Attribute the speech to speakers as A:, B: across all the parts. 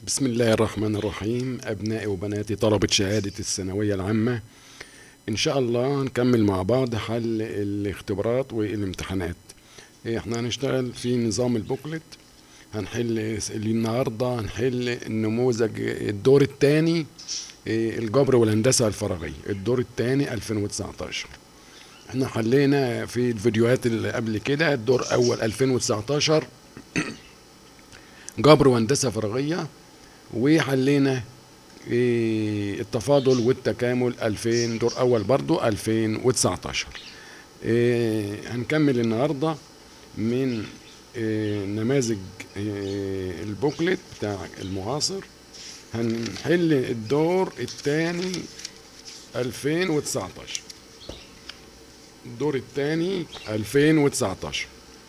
A: بسم الله الرحمن الرحيم أبنائي وبناتي طلبة شهادة الثانوية العامة إن شاء الله هنكمل مع بعض حل الاختبارات والامتحانات احنا هنشتغل في نظام البوكلت هنحل النهاردة هنحل النموذج الدور الثاني الجبر والهندسة الفراغية الدور الثاني 2019 احنا حلينا في الفيديوهات اللي قبل كده الدور أول 2019 جبر وهندسة فراغية وحلينا التفاضل والتكامل 2000 دور اول برضو 2019 هنكمل النهارده من نماذج البوكلت بتاع المعاصر هنحل الدور الثاني 2019 الدور الثاني 2019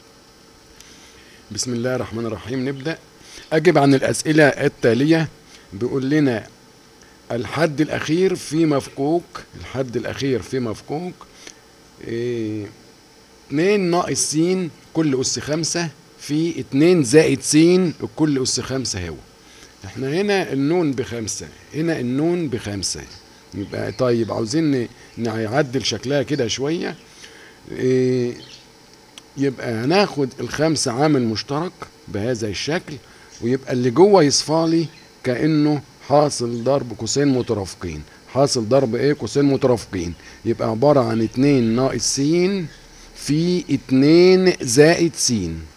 A: بسم الله الرحمن الرحيم نبدأ أجب عن الأسئلة التالية بيقول لنا الحد الأخير في مفكوك الحد الأخير في مفكوك اه اتنين ناقص س كل أس خمسة في اتنين زائد س كل أس خمسة هو احنا هنا النون بخمسة هنا النون بخمسة يبقى طيب عاوزين نعدل شكلها كده شوية اه يبقى هناخد الخمسة عامل مشترك بهذا الشكل ويبقى اللي جوه يصفالي كانه حاصل ضرب قوسين مترافقين حاصل ضرب ايه قوسين مترافقين يبقى عبارة عن اتنين ناقص س في اتنين زائد س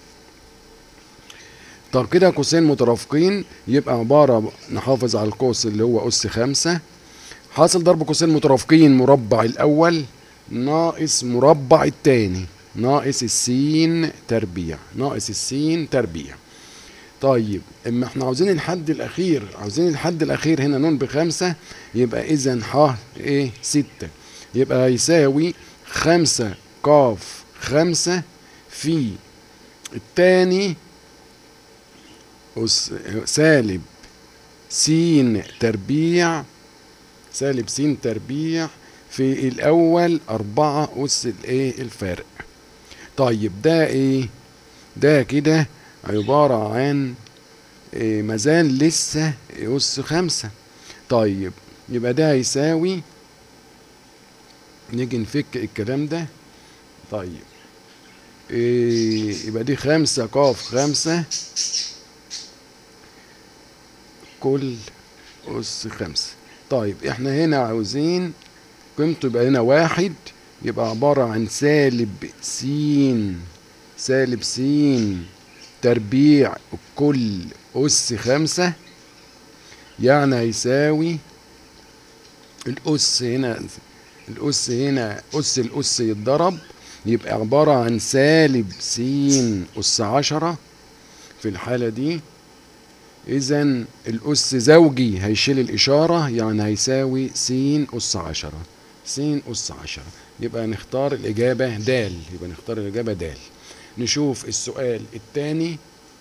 A: طب كده قوسين مترافقين يبقى عبارة نحافظ على القوس اللي هو أس خمسة حاصل ضرب قوسين مترافقين مربع الأول ناقص مربع التاني ناقص السين تربيع ناقص السين تربيع طيب اما احنا عاوزين الحد الاخير عاوزين الحد الاخير هنا نون بخمسة يبقى اذا ح ايه ستة يبقى هيساوي خمسة قاف خمسة في التاني أس سالب سين تربيع سالب سين تربيع في الاول اربعة اس الايه الفرق طيب ده ايه ده كده عبارة عن إيه مازال لسه أس خمسة طيب يبقى ده هيساوي نيجي نفك الكلام ده طيب إيه يبقى دي خمسة قاف خمسة كل أس خمسة طيب احنا هنا عاوزين قيمته يبقى هنا واحد يبقى عبارة عن سالب سين سالب سين تربيع كل أس خمسة يعني هيساوي الأس هنا الأس هنا أس الأس يتضرب يبقى عبارة عن سالب س أس عشرة في الحالة دي إذا الأس زوجي هيشيل الإشارة يعني هيساوي س أس عشرة س أس عشرة يبقى نختار الإجابة د يبقى نختار الإجابة د نشوف السؤال الثاني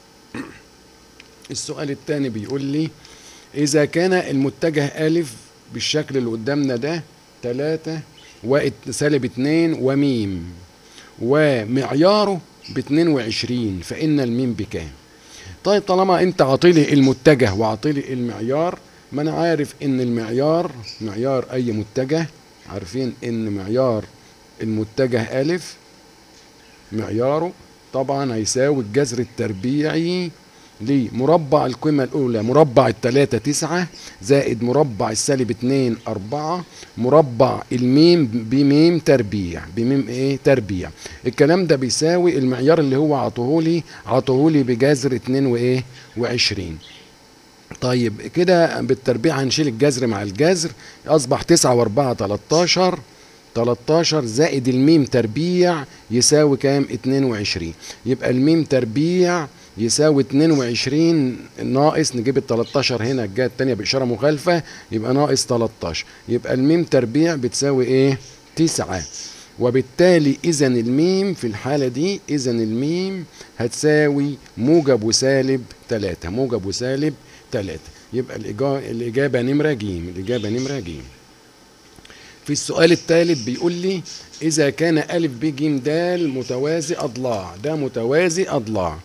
A: السؤال الثاني بيقول لي إذا كان المتجه ألف بالشكل اللي قدامنا ده تلاتة وسالب اتنين وميم ومعياره باتنين وعشرين فإن الميم بكام طيب طالما انت عاطلي المتجه وعاطلي المعيار ما انا عارف ان المعيار معيار اي متجه عارفين ان معيار المتجه ألف معياره طبعا هيساوي الجذر التربيعي لمربع القيمة الأولى مربع التلاتة تسعة زائد مربع السالب اتنين أربعة مربع الميم بميم تربيع بميم ايه تربيع الكلام ده بيساوي المعيار اللي هو عطوهولي عطوهولي بجذر اتنين وايه وعشرين طيب كده بالتربيع هنشيل الجذر مع الجذر أصبح تسعة وأربعة تلاتاشر 13 زائد الميم تربيع يساوي كام 22 يبقى الميم تربيع يساوي 22 ناقص نجيب ال 13 هنا الجهه الثانيه باشاره مخالفه يبقى ناقص 13 يبقى الميم تربيع بتساوي ايه 9 وبالتالي اذا الميم في الحاله دي اذا الميم هتساوي موجب وسالب 3 موجب وسالب 3 يبقى الاجابه نمره ج الاجابه نمره ج في السؤال الثالث بيقول لي إذا كان ألف ب ج د متوازي أضلاع ده متوازي أضلاع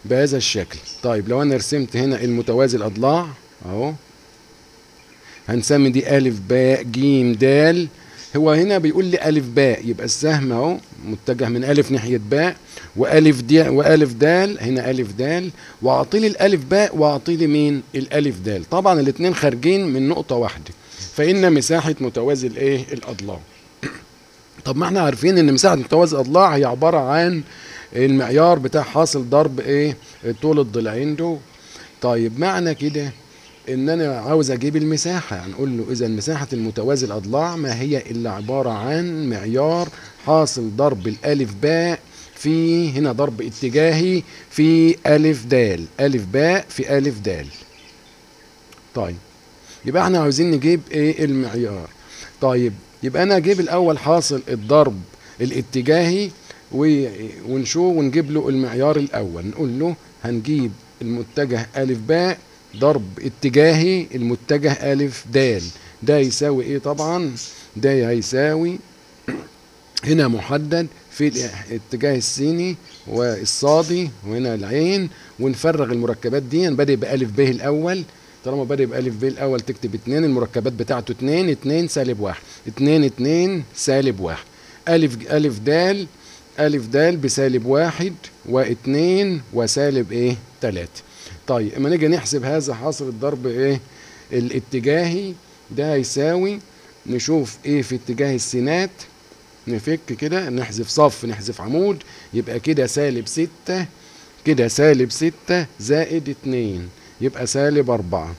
A: بهذا الشكل طيب لو انا رسمت هنا المتوازي الاضلاع اهو هنسمي دي الف باء جيم دال هو هنا بيقول لي الف باء يبقى السهم اهو متجه من الف ناحيه باء والف دي والف دال هنا الف دال واعطي لي الالف باء واعطي لي مين الالف دال طبعا الاثنين خارجين من نقطه واحده فان مساحه متوازي الايه الاضلاع طب ما احنا عارفين ان مساحه متوازي الاضلاع هي عباره عن المعيار بتاع حاصل ضرب ايه طول الضلعين دول طيب معنى كده ان انا عاوز اجيب المساحه هنقول له اذا مساحه المتوازي الاضلاع ما هي الا عباره عن معيار حاصل ضرب الالف باء في هنا ضرب اتجاهي في الف دال الف باء في الف دال طيب يبقى احنا عاوزين نجيب ايه المعيار طيب يبقى انا اجيب الاول حاصل الضرب الاتجاهي ونشوف ونجيب له المعيار الاول نقول له هنجيب المتجه الف باء ضرب اتجاهي المتجه ألف دال ده يساوي ايه طبعا ده هيساوي هنا محدد في الاتجاه السيني والصادي وهنا العين ونفرغ المركبات دي بادئ بألف ب الأول طالما بادئ بألف ب الأول تكتب اتنين المركبات بتاعته اتنين اتنين سالب واحد اتنين اتنين سالب واحد ألف ألف دال ألف دال بسالب واحد واتنين وسالب ايه تلاتة طيب اما نيجي نحسب هذا حاصل الضرب ايه الاتجاهي ده هيساوي نشوف ايه في اتجاه السينات نفك كده نحذف صف نحذف عمود يبقى كده سالب ستة كده سالب ستة زائد اتنين يبقى سالب أربعة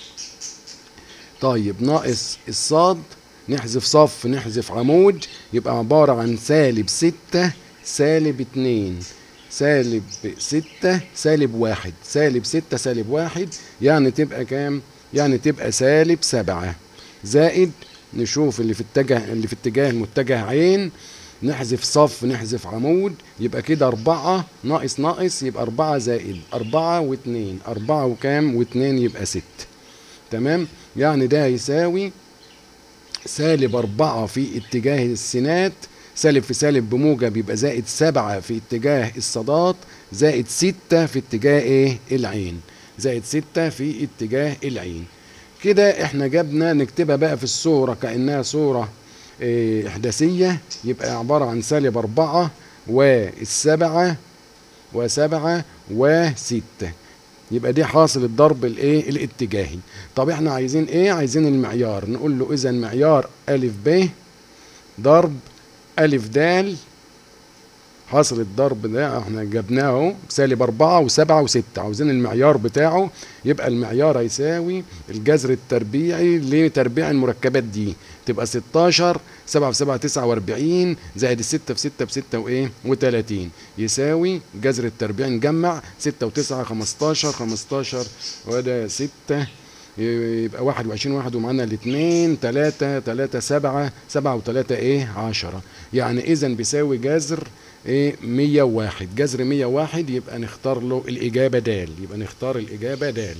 A: طيب ناقص الصاد نحذف صف نحذف عمود يبقى عبارة عن سالب ستة سالب اتنين سالب ستة سالب واحد سالب ستة سالب واحد يعني تبقى كام؟ يعني تبقى سالب سبعة زائد نشوف اللي في اتجاه اللي في اتجاه المتجه عين نحذف صف نحذف عمود يبقى كده أربعة ناقص ناقص يبقى أربعة زائد أربعة واتنين أربعة وكام واتنين يبقى ست تمام يعني ده يساوي سالب أربعة في اتجاه السينات سالب في سالب بموجب يبقى زائد سبعة في اتجاه الصادات زائد ستة في اتجاه ايه العين زائد ستة في اتجاه العين كده احنا جبنا نكتبها بقى في الصورة كأنها صورة ايه احداثية يبقى عبارة عن سالب أربعة والسبعة وسبعة وستة يبقى دي حاصل الضرب الايه الاتجاهي طب احنا عايزين ايه عايزين المعيار نقول له اذا معيار الف ب ضرب ألف دال حاصل الضرب ده احنا جبناه اهو سالب أربعة وسبعة وستة عاوزين المعيار بتاعه يبقى المعيار هيساوي الجذر التربيعي لتربيع المركبات دي تبقى 16 7 في 7 49 زائد الستة في 6 في 6 وايه و30 يساوي جذر التربيع نجمع 6 و9 15 15 وده 6 يبقى واحد وعشرين واحد ومعانا الاثنين تلاتة تلاتة سبعة سبعة وتلاتة ايه عشرة يعني اذا بيساوي جذر ايه مية وواحد جذر مية وواحد يبقى نختار له الاجابة دال يبقى نختار الاجابة دال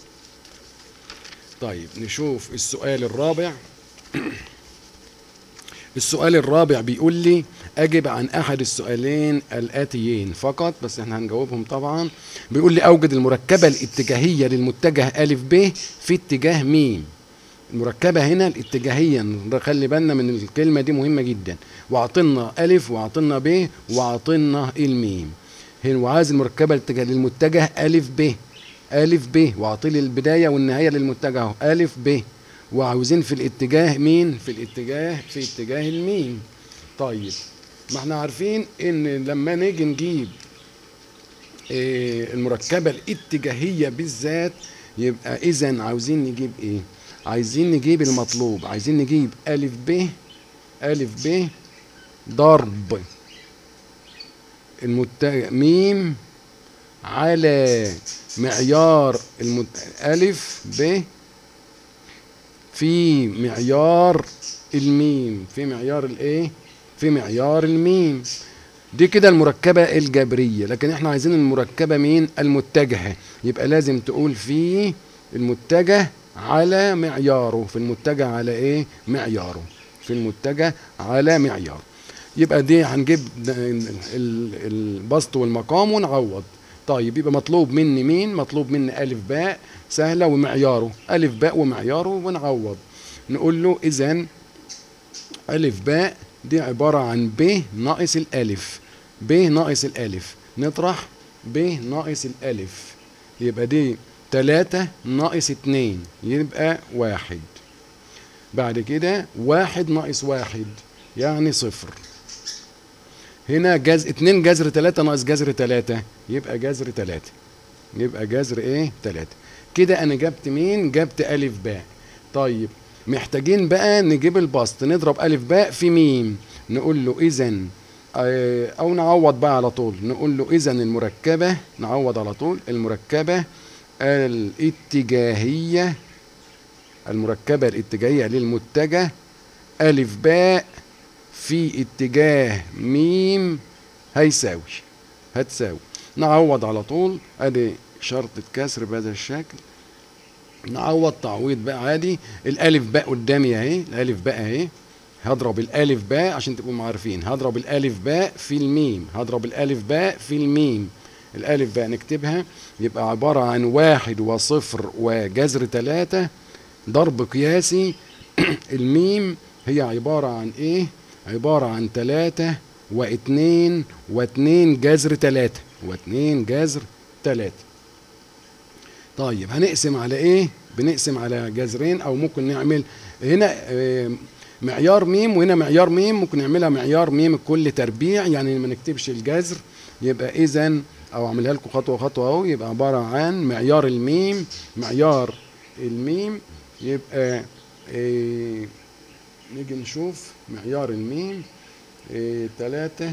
A: طيب نشوف السؤال الرابع السؤال الرابع بيقول لي اجب عن احد السؤالين الاتيين فقط بس احنا هنجاوبهم طبعا بيقول لي اوجد المركبه الاتجاهيه للمتجه الف ب في اتجاه م المركبه هنا الاتجاهيه خلي بالنا من الكلمه دي مهمه جدا واعطينا الف واعطينا ب واعطينا الميم هنا وعايز المركبه الاتجاه للمتجه الف ب الف ب واعطي لي البدايه والنهايه للمتجه اهو الف ب وعاوزين في الاتجاه مين في الاتجاه في اتجاه الميم طيب ما احنا عارفين ان لما نيجي نجيب إيه المركبه الاتجاهيه بالذات يبقى اذا عاوزين نجيب ايه عايزين نجيب المطلوب عايزين نجيب الف ب الف ب ضرب المتجه ميم على معيار المت... الف ب في معيار الميم في معيار الايه في معيار الميم دي كده المركبة الجبرية لكن احنا عايزين المركبة مين المتجهة يبقى لازم تقول في المتجه على معياره في المتجه على ايه معياره في المتجه على معياره يبقى دي هنجيب البسط والمقام ونعوض طيب يبقى مطلوب مني مين مطلوب مني ألف باء سهلة ومعياره ألف باء ومعياره ونعوض نقول له إذا ألف باء دي عبارة عن ب ناقص الألف ب ناقص الألف نطرح ب ناقص الألف يبقى دي تلاتة ناقص اتنين يبقى واحد بعد كده واحد ناقص واحد يعني صفر هنا جذر اتنين جذر تلاتة ناقص جذر تلاتة يبقى جذر تلاتة يبقى جذر ايه تلاتة كده انا جبت مين جبت الف باء طيب محتاجين بقى نجيب البسط نضرب الف باء في ميم نقول له اذا او نعوض بقى على طول نقول له اذا المركبة نعوض على طول المركبة الاتجاهية المركبة الاتجاهية للمتجه ألف باء في اتجاه ميم هيساوي هتساوي نعوض على طول ادي شرطة كسر بهذا الشكل نعوض تعويض بقى عادي الالف باء قدامي اهي الالف باء اهي هضرب الالف باء عشان تبقوا عارفين هضرب الالف باء في الميم هضرب الالف باء في الميم الالف باء نكتبها يبقى عبارة عن واحد وصفر وجذر ثلاثة ضرب قياسي الميم هي عبارة عن ايه عبارة عن تلاتة واتنين واتنين جذر تلاتة واتنين جذر تلاتة طيب هنقسم على ايه بنقسم على جذرين او ممكن نعمل هنا معيار ميم وهنا معيار ميم ممكن نعملها معيار ميم كل تربيع يعني ما نكتبش الجذر يبقى اذا او اعملها لكم خطوه خطوه اهو يبقى عباره عن معيار الميم معيار الميم يبقى إيه نيجي نشوف معيار الميم إيه تلاتة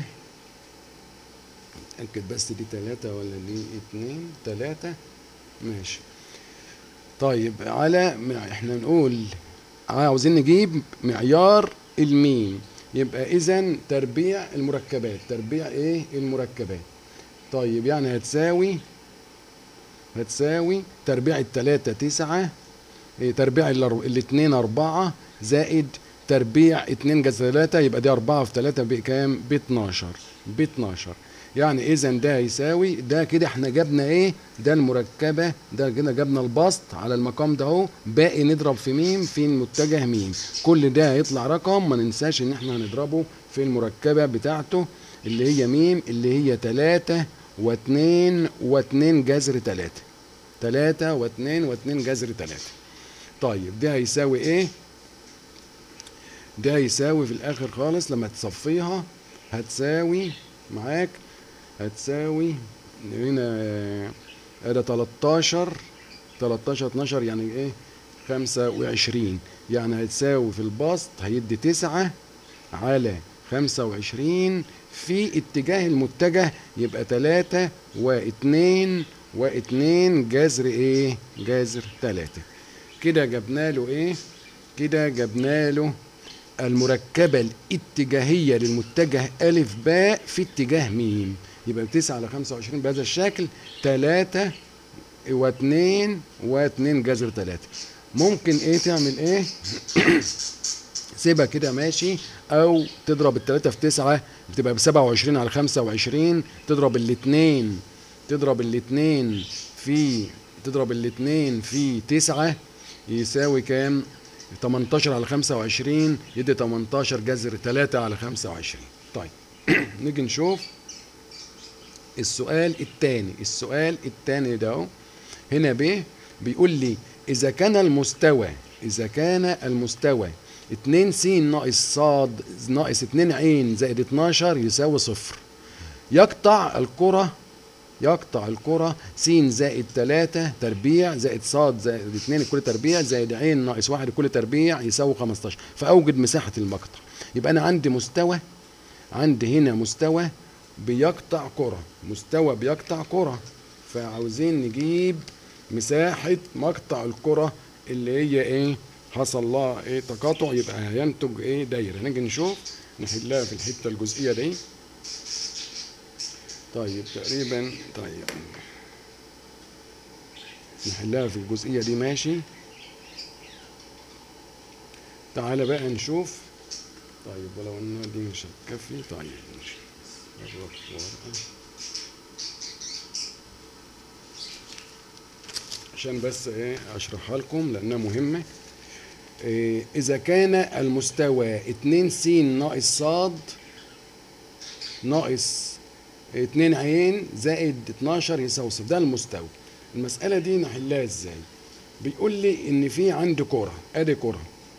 A: أكد بس دي تلاتة ولا دي اتنين تلاتة ماشي طيب على احنا نقول عاوزين نجيب معيار الميم يبقى اذا تربيع المركبات تربيع ايه المركبات طيب يعني هتساوي هتساوي تربيع التلاتة تسعة إيه تربيع الاتنين أربعة زائد تربيع اتنين جذر تلاتة يبقى دي أربعة في تلاتة بكام؟ ب 12 ب 12 يعني إذا ده يساوي ده كده احنا جبنا إيه؟ ده المركبة ده كده جبنا البسط على المقام ده أهو باقي نضرب في ميم في المتجه ميم كل ده هيطلع رقم ما ننساش إن احنا هنضربه في المركبة بتاعته اللي هي ميم اللي هي تلاتة واتنين واتنين جذر تلاتة تلاتة واتنين واتنين جذر تلاتة طيب ده هيساوي ايه ده هيساوي في الاخر خالص لما تصفيها هتساوي معاك هتساوي هنا ده 13 13 12 يعني ايه 25 يعني هتساوي في البسط هيدي 9 على 25 في اتجاه المتجه يبقى 3 و2 و2 جذر ايه جذر 3 كده جبنا له ايه كده جبنا له المركبة الاتجاهية للمتجه ألف باء في اتجاه ميم يبقى 9 على 25 بهذا الشكل 3 و2 و2 جذر 3 ممكن ايه تعمل ايه سيبها كده ماشي او تضرب التلاتة في تسعة بتبقى بسبعة وعشرين على خمسة وعشرين تضرب الاتنين تضرب الاتنين في تضرب الاتنين في تسعة يساوي كام 18 على 25 يدي 18 جذر 3 على 25 طيب نيجي نشوف السؤال الثاني السؤال الثاني ده هنا ب بيقول لي اذا كان المستوى اذا كان المستوى 2 س ناقص ص ناقص 2 ع زائد 12 يساوي صفر يقطع الكرة يقطع الكرة س زائد 3 تربيع زائد ص زائد 2 كل تربيع زائد ع ناقص 1 كل تربيع يساوي 15 فأوجد مساحة المقطع يبقى أنا عندي مستوى عندي هنا مستوى بيقطع كرة مستوى بيقطع كرة فعاوزين نجيب مساحة مقطع الكرة اللي هي ايه حصل لها ايه تقاطع يبقى هينتج ايه دايرة نيجي نشوف نحلها في الحتة الجزئية دي طيب تقريبا طيب نحلها في الجزئية دي ماشي تعالى بقى نشوف طيب ولو ان دي مش هتكفي طيب ماشي عشان بس ايه اشرحها لكم لانها مهمه إيه اذا كان المستوى 2 س ناقص ص ناقص 2 عين زائد 12 يساوي صفر ده المستوى المساله دي نحلها ازاي بيقول لي ان في عندي كره ادي كره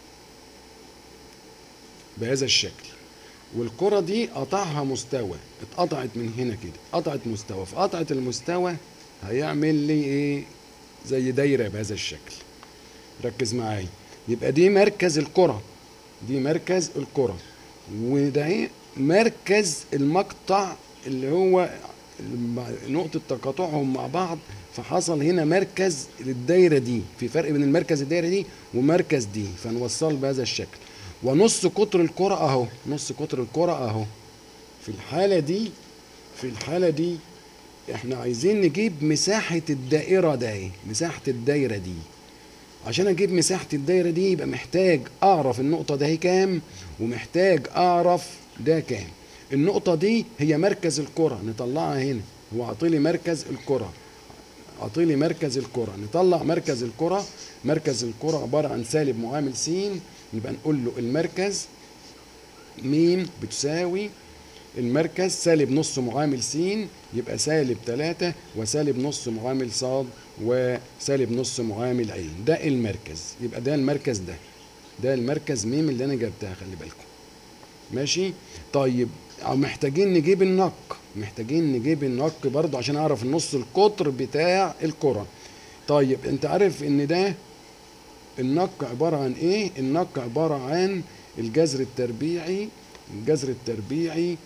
A: بهذا الشكل والكره دي قطعها مستوى اتقطعت من هنا كده قطعت مستوى فقطعت المستوى هيعمل لي ايه زي دايره بهذا الشكل ركز معايا يبقى دي مركز الكره دي مركز الكره وده ايه مركز المقطع اللي هو نقطة تقاطعهم مع بعض فحصل هنا مركز للدايرة دي في فرق بين المركز الدايرة دي ومركز دي فنوصل بهذا الشكل ونص قطر الكرة اهو نص قطر الكرة اهو في الحالة دي في الحالة دي احنا عايزين نجيب مساحة الدائرة ده ايه مساحة الدايرة دي عشان اجيب مساحة الدايرة دي يبقى محتاج اعرف النقطة ده هي كام ومحتاج اعرف ده كام النقطة دي هي مركز الكرة نطلعها هنا هو عطيلي مركز الكرة عطيلي مركز الكرة نطلع مركز الكرة مركز الكرة عبارة عن سالب معامل س يبقى نقول له المركز م بتساوي المركز سالب نص معامل س يبقى سالب 3 وسالب نص معامل ص وسالب نص معامل ع ده المركز يبقى ده المركز ده ده المركز م اللي انا جبتها خلي بالكم ماشي طيب محتاجين نجيب النق محتاجين نجيب النق برضه عشان اعرف النص القطر بتاع الكره طيب انت عارف ان ده النق عباره عن ايه النق عباره عن الجذر التربيعي الجذر التربيعي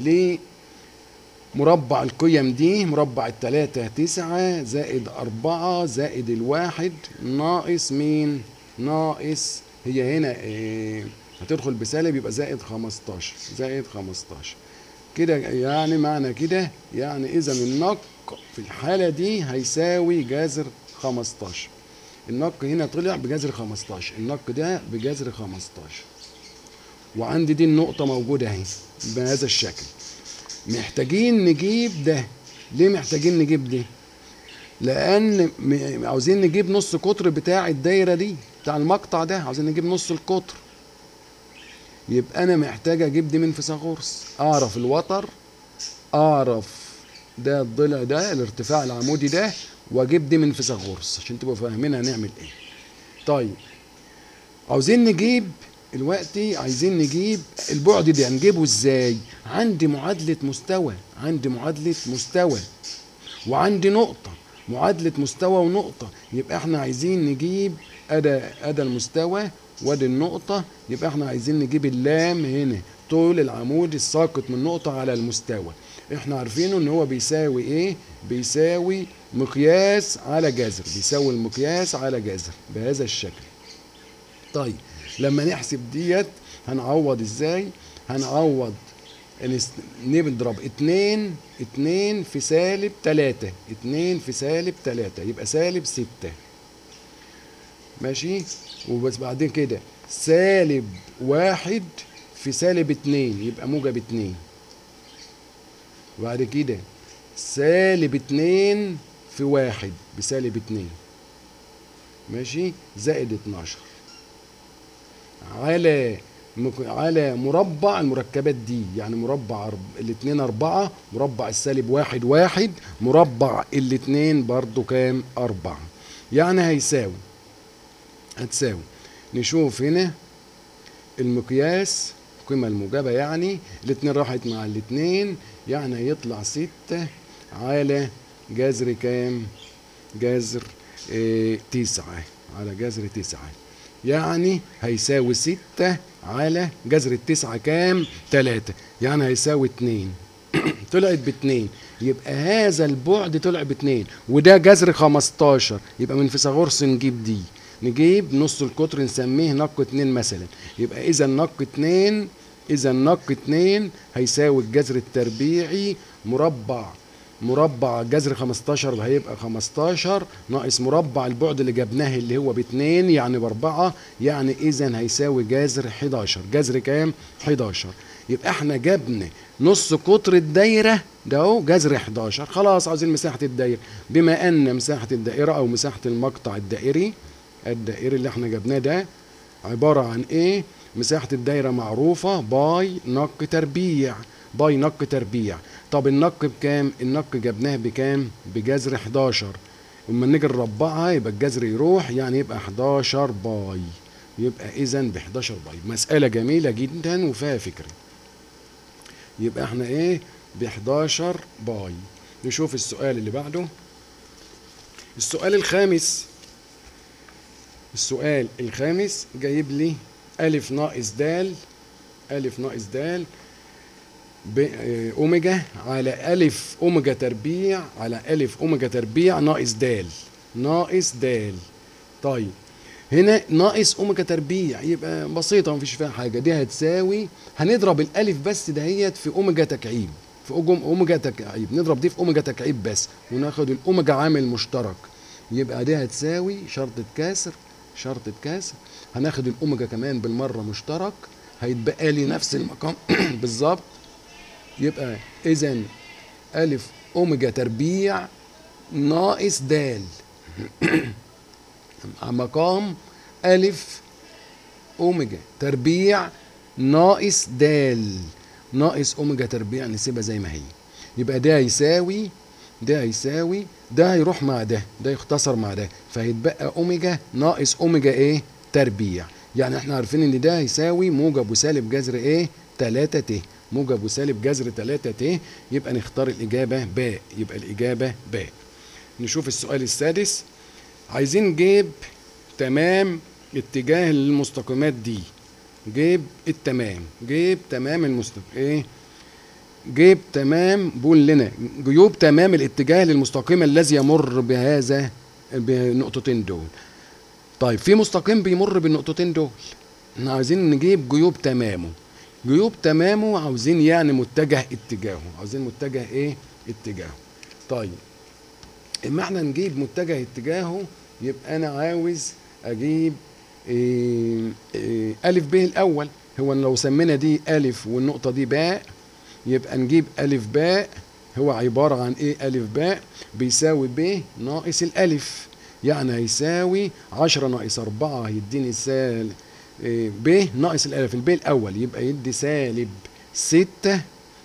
A: لمربع القيم دي مربع التلاتة تسعة زائد أربعة زائد الواحد ناقص مين ناقص هي هنا إيه هتدخل بسالب يبقى زائد 15 زائد 15 كده يعني معنى كده يعني اذا النق في الحاله دي هيساوي جذر 15 النق هنا طلع بجذر 15 النق ده بجذر 15 وعندي دي النقطه موجوده اهي بهذا الشكل محتاجين نجيب ده ليه محتاجين نجيب ده لان عاوزين نجيب نص قطر بتاع الدايره دي بتاع المقطع ده عاوزين نجيب نص القطر يبقى انا محتاج اجيب دي من فيثاغورس اعرف الوتر اعرف ده الضلع ده الارتفاع العمودي ده واجيب دي من فيثاغورس عشان تبقوا فاهمين هنعمل ايه طيب عاوزين نجيب دلوقتي عايزين نجيب البعد ده هنجيبه ازاي عندي معادلة مستوى عندي معادلة مستوى وعندي نقطة معادلة مستوى ونقطة يبقى احنا عايزين نجيب أدا أدا المستوى وادي النقطة يبقى احنا عايزين نجيب اللام هنا طول العمود الساقط من نقطة على المستوى احنا عارفينه ان هو بيساوي ايه بيساوي مقياس على جذر بيساوي المقياس على جذر بهذا الشكل طيب لما نحسب ديت هنعوض ازاي هنعوض نضرب اتنين اتنين في سالب تلاتة اتنين في سالب تلاتة يبقى سالب ستة ماشي وبس بعدين كده سالب واحد في سالب اتنين يبقى موجب اتنين وبعد كده سالب اتنين في واحد بسالب اتنين ماشي زائد اتناشر على على مربع المركبات دي يعني مربع أرب... الاتنين أربعة مربع السالب واحد واحد مربع الاتنين برضو كام أربعة يعني هيساوي هتساوي نشوف هنا المقياس القيمة الموجبة يعني الاتنين راحت مع الاتنين يعني هيطلع ستة على جذر كام جذر اه تسعة على جذر تسعة يعني هيساوي ستة على جذر التسعة كام تلاتة يعني هيساوي اتنين طلعت باتنين يبقى هذا البعد طلع باتنين وده جذر خمستاشر يبقى من فيثاغورس نجيب دي نجيب نص القطر نسميه نق اتنين مثلا يبقى اذا نق اتنين اذا نق اتنين هيساوي الجذر التربيعي مربع مربع جذر 15 هيبقى 15 ناقص مربع البعد اللي جبناه اللي هو باتنين يعني باربعة يعني اذا هيساوي جذر 11 جذر كام 11 يبقى احنا جبنا نص قطر الدايره ده اهو جذر 11 خلاص عاوزين مساحه الدايره بما ان مساحه الدائره او مساحه المقطع الدائري الدائري اللي احنا جبناه ده عباره عن ايه مساحه الدايره معروفه باي نق تربيع باي نق تربيع طب النق بكام النق جبناه بكام بجذر 11 اما نيجي نربعها يبقى الجذر يروح يعني يبقى 11 باي يبقى اذا ب 11 باي مساله جميله جدا وفيها فكره يبقى احنا ايه ب 11 باي نشوف السؤال اللي بعده السؤال الخامس السؤال الخامس جايب لي ألف ناقص دال ألف ناقص دال أوميجا على ألف أوميجا تربيع على ألف أوميجا تربيع ناقص دال ناقص دال طيب هنا ناقص أوميجا تربيع يبقى بسيطة مفيش فيها حاجة دي هتساوي هنضرب الألف بس دهيت في أوميجا تكعيب في أوميجا تكعيب نضرب دي في أوميجا تكعيب بس وناخد الأوميجا عامل مشترك يبقى دي هتساوي شرطة كاسر شرطة كاسر هناخد الأوميجا كمان بالمرة مشترك هيتبقى لي نفس المقام بالظبط يبقى إذا ألف أوميجا تربيع ناقص دال مقام ألف أوميجا تربيع ناقص دال ناقص أوميجا تربيع نسيبها زي ما هي يبقى ده يساوي ده هيساوي ده هيروح مع ده ده يختصر مع ده فهيتبقى اوميجا ناقص اوميجا ايه تربيع يعني احنا عارفين ان ده هيساوي موجب وسالب جذر ايه 3 ت موجب وسالب جذر 3 ت يبقى نختار الاجابه باء يبقى الاجابه باء نشوف السؤال السادس عايزين نجيب تمام اتجاه المستقيمات دي جيب التمام جيب تمام المستقيم ايه جيب تمام بقول لنا جيوب تمام الاتجاه للمستقيم الذي يمر بهذا بالنقطتين دول طيب في مستقيم بيمر بالنقطتين دول احنا عايزين نجيب جيوب تمامه جيوب تمامه عاوزين يعني متجه اتجاهه عاوزين متجه ايه اتجاهه طيب اما احنا نجيب متجه اتجاهه يبقى انا عاوز اجيب إيه إيه الف ب الاول هو لو سمينا دي الف والنقطه دي باء يبقى نجيب ألف باء هو عبارة عن إيه ألف باء بيساوي ب ناقص الألف يعني هيساوي عشرة ناقص أربعة هيديني سال إيه ب ناقص الألف الب الأول يبقى يدي سالب ستة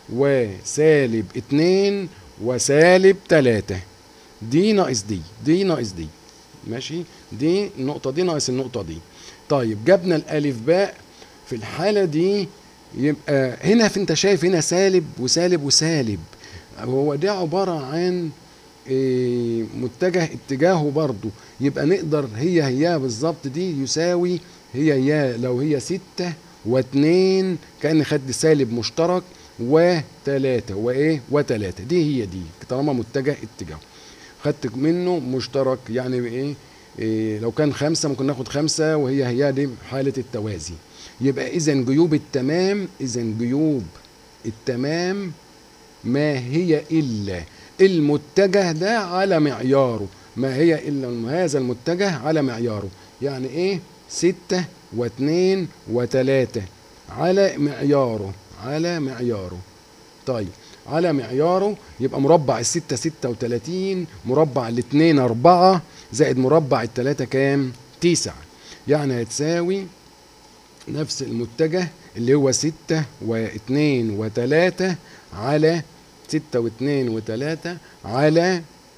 A: وسالب اتنين وسالب تلاتة دي ناقص دي دي ناقص دي ماشي دي النقطة دي ناقص النقطة دي طيب جبنا الألف باء في الحالة دي يبقى هنا في انت شايف هنا سالب وسالب وسالب هو ده عبارة عن إيه متجه اتجاهه برضه يبقى نقدر هي هي بالظبط دي يساوي هي هي لو هي ستة واتنين كأن خد سالب مشترك وتلاتة وايه وتلاتة دي هي دي طالما متجه اتجاهه خدت منه مشترك يعني ايه, إيه لو كان خمسة ممكن ناخد خمسة وهي هي دي حالة التوازي يبقى اذا جيوب التمام اذا جيوب التمام ما هي الا المتجه ده على معياره ما هي الا هذا المتجه على معياره يعني ايه ستة واثنين وثلاثة على معياره على معياره طيب على معياره يبقى مربع الستة ستة وتلاتين مربع الاتنين أربعة زائد مربع التلاتة كام؟ تسعة يعني هتساوي نفس المتجه اللي هو ستة واثنين وتلاتة على ستة واثنين وتلاتة على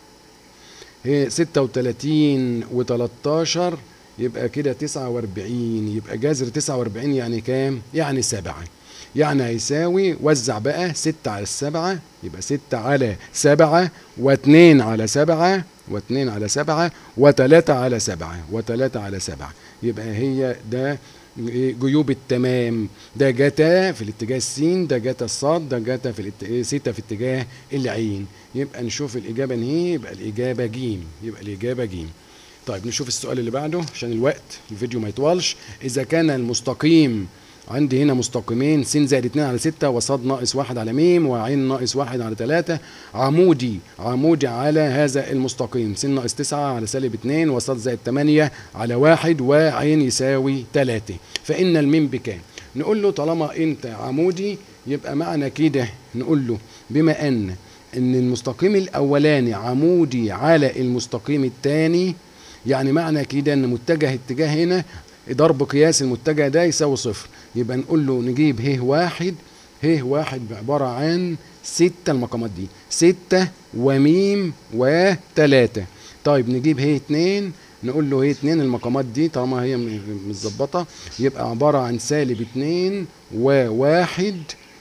A: ستة وتلاتين وتلاتاشر يبقى كده تسعة واربعين يبقى جذر تسعة واربعين يعني كام؟ يعني سبعة يعني هيساوي وزع بقى ستة على السبعة يبقى ستة على سبعة واتنين على سبعة واتنين على سبعة وتلاتة على سبعة وتلاتة على سبعة يبقى هي ده جيوب التمام ده جتا في الاتجاه السين ده جتا الصاد ده جتا في الاتجاه سيتا في اتجاه العين يبقى نشوف الإجابة نهي يبقى الإجابة جيم يبقى الإجابة جيم طيب نشوف السؤال اللي بعده عشان الوقت الفيديو ما يطولش إذا كان المستقيم عندي هنا مستقيمين س زائد 2 على 6 وصاد ناقص 1 على م وعين ناقص 1 على 3 عمودي عمودي على هذا المستقيم س ناقص 9 على سالب 2 وصاد زائد 8 على 1 وعين يساوي 3 فإن الميم بكام؟ نقول له طالما أنت عمودي يبقى معنى كده نقول له بما ان ان المستقيم الاولاني عمودي على المستقيم الثاني يعني معنى كده ان متجه اتجاه هنا ضرب قياس المتجه ده يساوي صفر يبقى نقول له نجيب ه واحد ه واحد عبارة عن ستة المقامات دي ستة وميم وتلاتة طيب نجيب ه اتنين نقول له ه اتنين المقامات دي طالما هي م- متظبطة يبقى عبارة عن سالب اتنين وواحد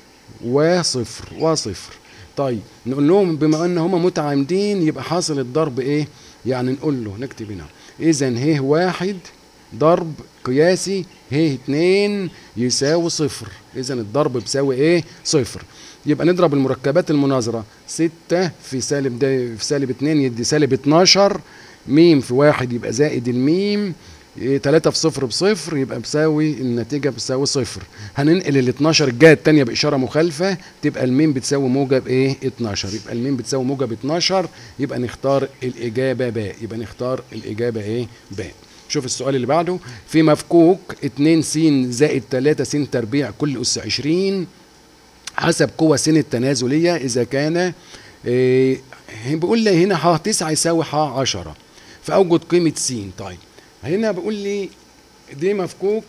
A: وصفر وصفر طيب نقول لهم بما ان هما متعامدين يبقى حاصل الضرب ايه يعني نقول له نكتب هنا اذا ه واحد ضرب قياسي ه اتنين يساوي صفر اذا الضرب بيساوي ايه صفر يبقى نضرب المركبات المناظرة ستة في سالب ده في سالب اتنين يدي سالب 12 ميم في واحد يبقى زائد الميم إيه، تلاتة في صفر بصفر يبقى بيساوي النتيجة بتساوي صفر هننقل ال 12 الجهة التانية بإشارة مخالفة تبقى الميم بتساوي موجب ايه 12 يبقى الميم بتساوي موجب 12 يبقى نختار الإجابة باء يبقى نختار الإجابة ايه باء شوف السؤال اللي بعده في مفكوك 2 س زائد 3 س تربيع كل أس 20 حسب قوة س التنازلية إذا كان إيه بيقول لي هنا ح 9 يساوي ح 10 فأوجد قيمة س طيب هنا بيقول لي دي مفكوك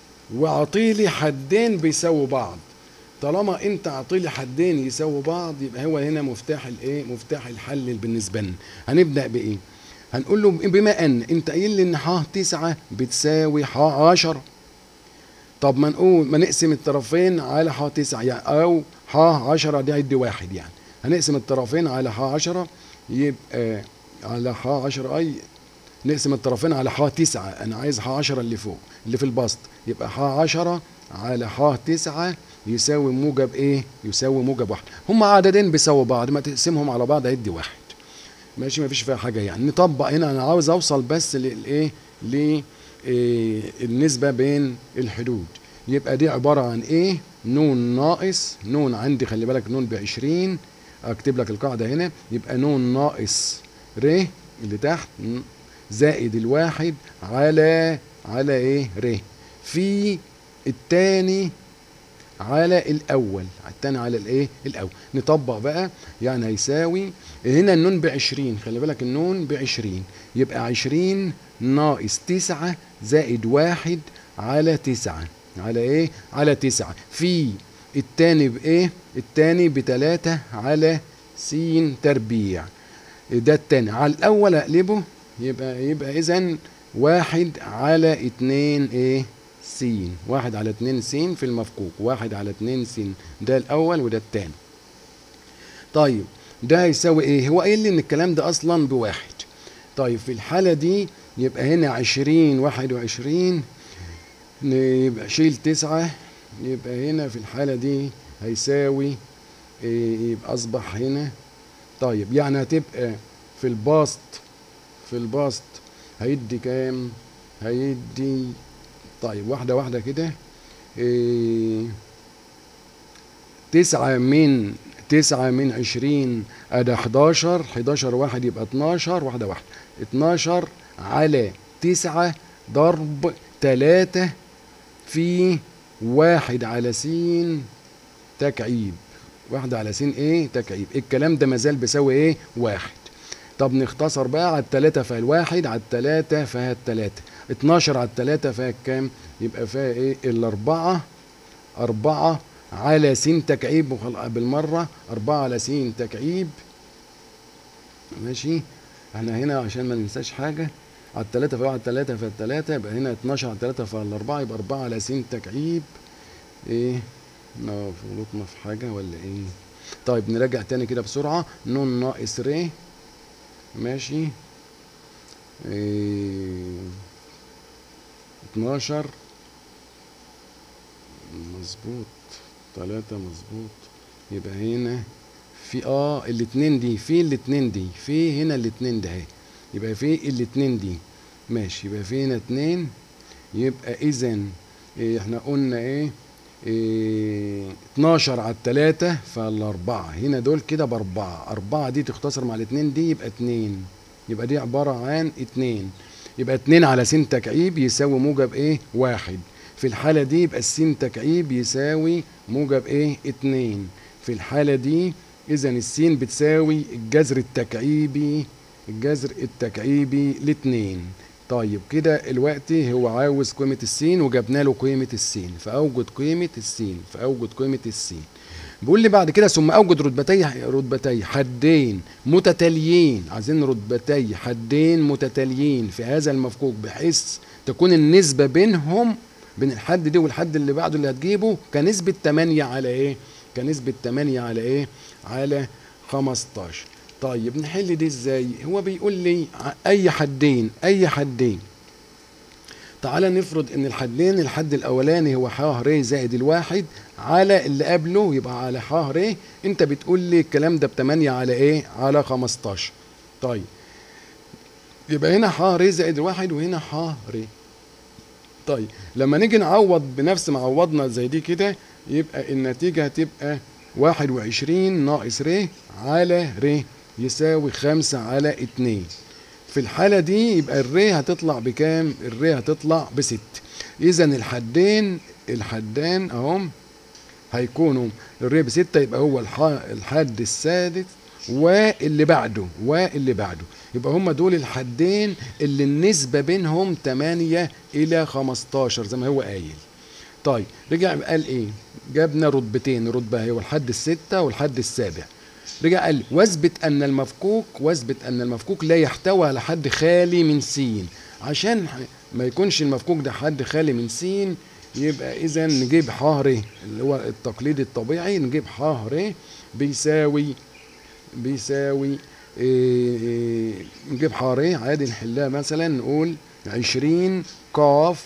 A: وعطيلي حدين بيساووا بعض طالما انت عطيلي حدين يساووا بعض يبقى هو هنا مفتاح الايه مفتاح الحل بالنسبه لنا هنبدا بايه هنقول له بما ان انت قايل لي ان ح 9 بتساوي ح 10 طب ما نقول ما نقسم الطرفين على ح 9 يعني او ح 10 دي هيدي واحد يعني هنقسم الطرفين على ح 10 يبقى على ح 10 اي نقسم الطرفين على ح 9 انا عايز ح 10 اللي فوق اللي في البسط يبقى ح 10 على ح 9 يساوي موجب ايه يساوي موجب واحد هم عددين بيساووا بعض ما تقسمهم على بعض هيدي واحد ماشي ما فيش فيها حاجه يعني نطبق هنا انا عاوز اوصل بس للايه ل إيه النسبه بين الحدود يبقى دي عباره عن ايه نون ناقص نون عندي خلي بالك نون ب 20 اكتب لك القاعده هنا يبقى نون ناقص ر اللي تحت زائد الواحد على على ايه ر في التاني على الاول التاني على الايه الاول نطبق بقى يعني هيساوي هنا النون بعشرين خلي بالك النون بعشرين يبقى عشرين ناقص تسعة زائد واحد على تسعة على ايه على تسعة في التاني بايه التاني بتلاتة على س تربيع ده التاني على الاول اقلبه يبقى يبقى اذا واحد على اتنين ايه س واحد على اتنين س في المفكوك واحد على اتنين س ده الاول وده التاني طيب ده هيساوي ايه هو قايل لي ان الكلام ده اصلا بواحد طيب في الحالة دي يبقى هنا عشرين واحد وعشرين يبقى شيل تسعة يبقى هنا في الحالة دي هيساوي إيه يبقى أصبح هنا طيب يعني هتبقى في البسط في البسط هيدي كام هيدي طيب واحدة واحدة كده إيه تسعة من تسعة من عشرين أدا حداشر حداشر واحد يبقى اتناشر واحدة واحدة اتناشر على تسعة ضرب تلاتة في واحد على سين تكعيب واحد على سين ايه تكعيب الكلام ده مازال بيساوي ايه واحد طب نختصر بقى على التلاتة فيها الواحد على التلاتة فيها التلاتة اتناشر على التلاتة فيها كام يبقى فيها ايه الاربعة اربعة على س تكعيب بالمرة أربعة على س تكعيب ماشي احنا هنا عشان ما ننساش حاجة على التلاتة في واحد تلاتة في التلاتة يبقى هنا اتناشر على التلاتة في الأربعة يبقى أربعة على س تكعيب ايه لا غلطنا في حاجة ولا ايه طيب نراجع تاني كده بسرعة نون ناقص ر ماشي ايه اتناشر مظبوط تلاتة مظبوط يبقى هنا في اه الاتنين دي في الاتنين دي في هنا الاتنين ده اهي يبقى في الاتنين دي ماشي يبقى في هنا اتنين يبقى اذا إيه احنا قلنا ايه, إيه 12 على التلاتة فالاربعة هنا دول كده باربعة اربعة دي تختصر مع الاتنين دي يبقى اتنين يبقى دي عبارة عن اتنين يبقى اتنين على س تكعيب يساوي موجب ايه واحد في الحالة دي يبقى السين تكعيب يساوي موجب ايه اتنين في الحالة دي اذا السين بتساوي الجذر التكعيبي الجذر التكعيبي لاتنين طيب كده الوقت هو عاوز قيمة السين وجبنا له قيمة السين فأوجد قيمة السين فأوجد قيمة السين بيقول لي بعد كده ثم أوجد رتبتي رتبتي حدين متتاليين عايزين رتبتي حدين متتاليين في هذا المفكوك بحيث تكون النسبة بينهم بين الحد دي والحد اللي بعده اللي هتجيبه كنسبة 8 على ايه؟ كنسبة 8 على ايه؟ على 15 طيب نحل دي ازاي هو بيقول لي اي حدين اي حدين تعالى نفرض ان الحدين الحد الاولاني هو ح ر زائد الواحد على اللي قبله يبقى على ح ر انت بتقول لي الكلام ده ب 8 على ايه على 15 طيب يبقى هنا ح ر زائد الواحد وهنا ح ر طيب لما نيجي نعوض بنفس ما عوضنا زي دي كده يبقى النتيجة هتبقى واحد وعشرين ناقص ر على ر يساوي خمسة على اتنين في الحالة دي يبقى الر هتطلع بكام؟ الر هتطلع بست إذا الحدين الحدان أهم هيكونوا الر بستة يبقى هو الحد السادس واللي بعده واللي بعده يبقى هم دول الحدين اللي النسبة بينهم 8 إلى 15 زي ما هو قايل طيب رجع قال ايه جابنا رتبتين رتبة هو الحد الستة والحد السابع رجع قال واثبت ان المفكوك واثبت ان المفكوك لا يحتوي على حد خالي من س عشان ما يكونش المفكوك ده حد خالي من س يبقى اذا نجيب ح ر اللي هو التقليد الطبيعي نجيب ح ر بيساوي بيساوي إيه إيه نجيب ح ر عادي نحلها مثلا نقول عشرين قاف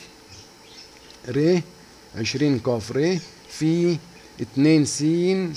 A: ر عشرين قاف ر في اتنين س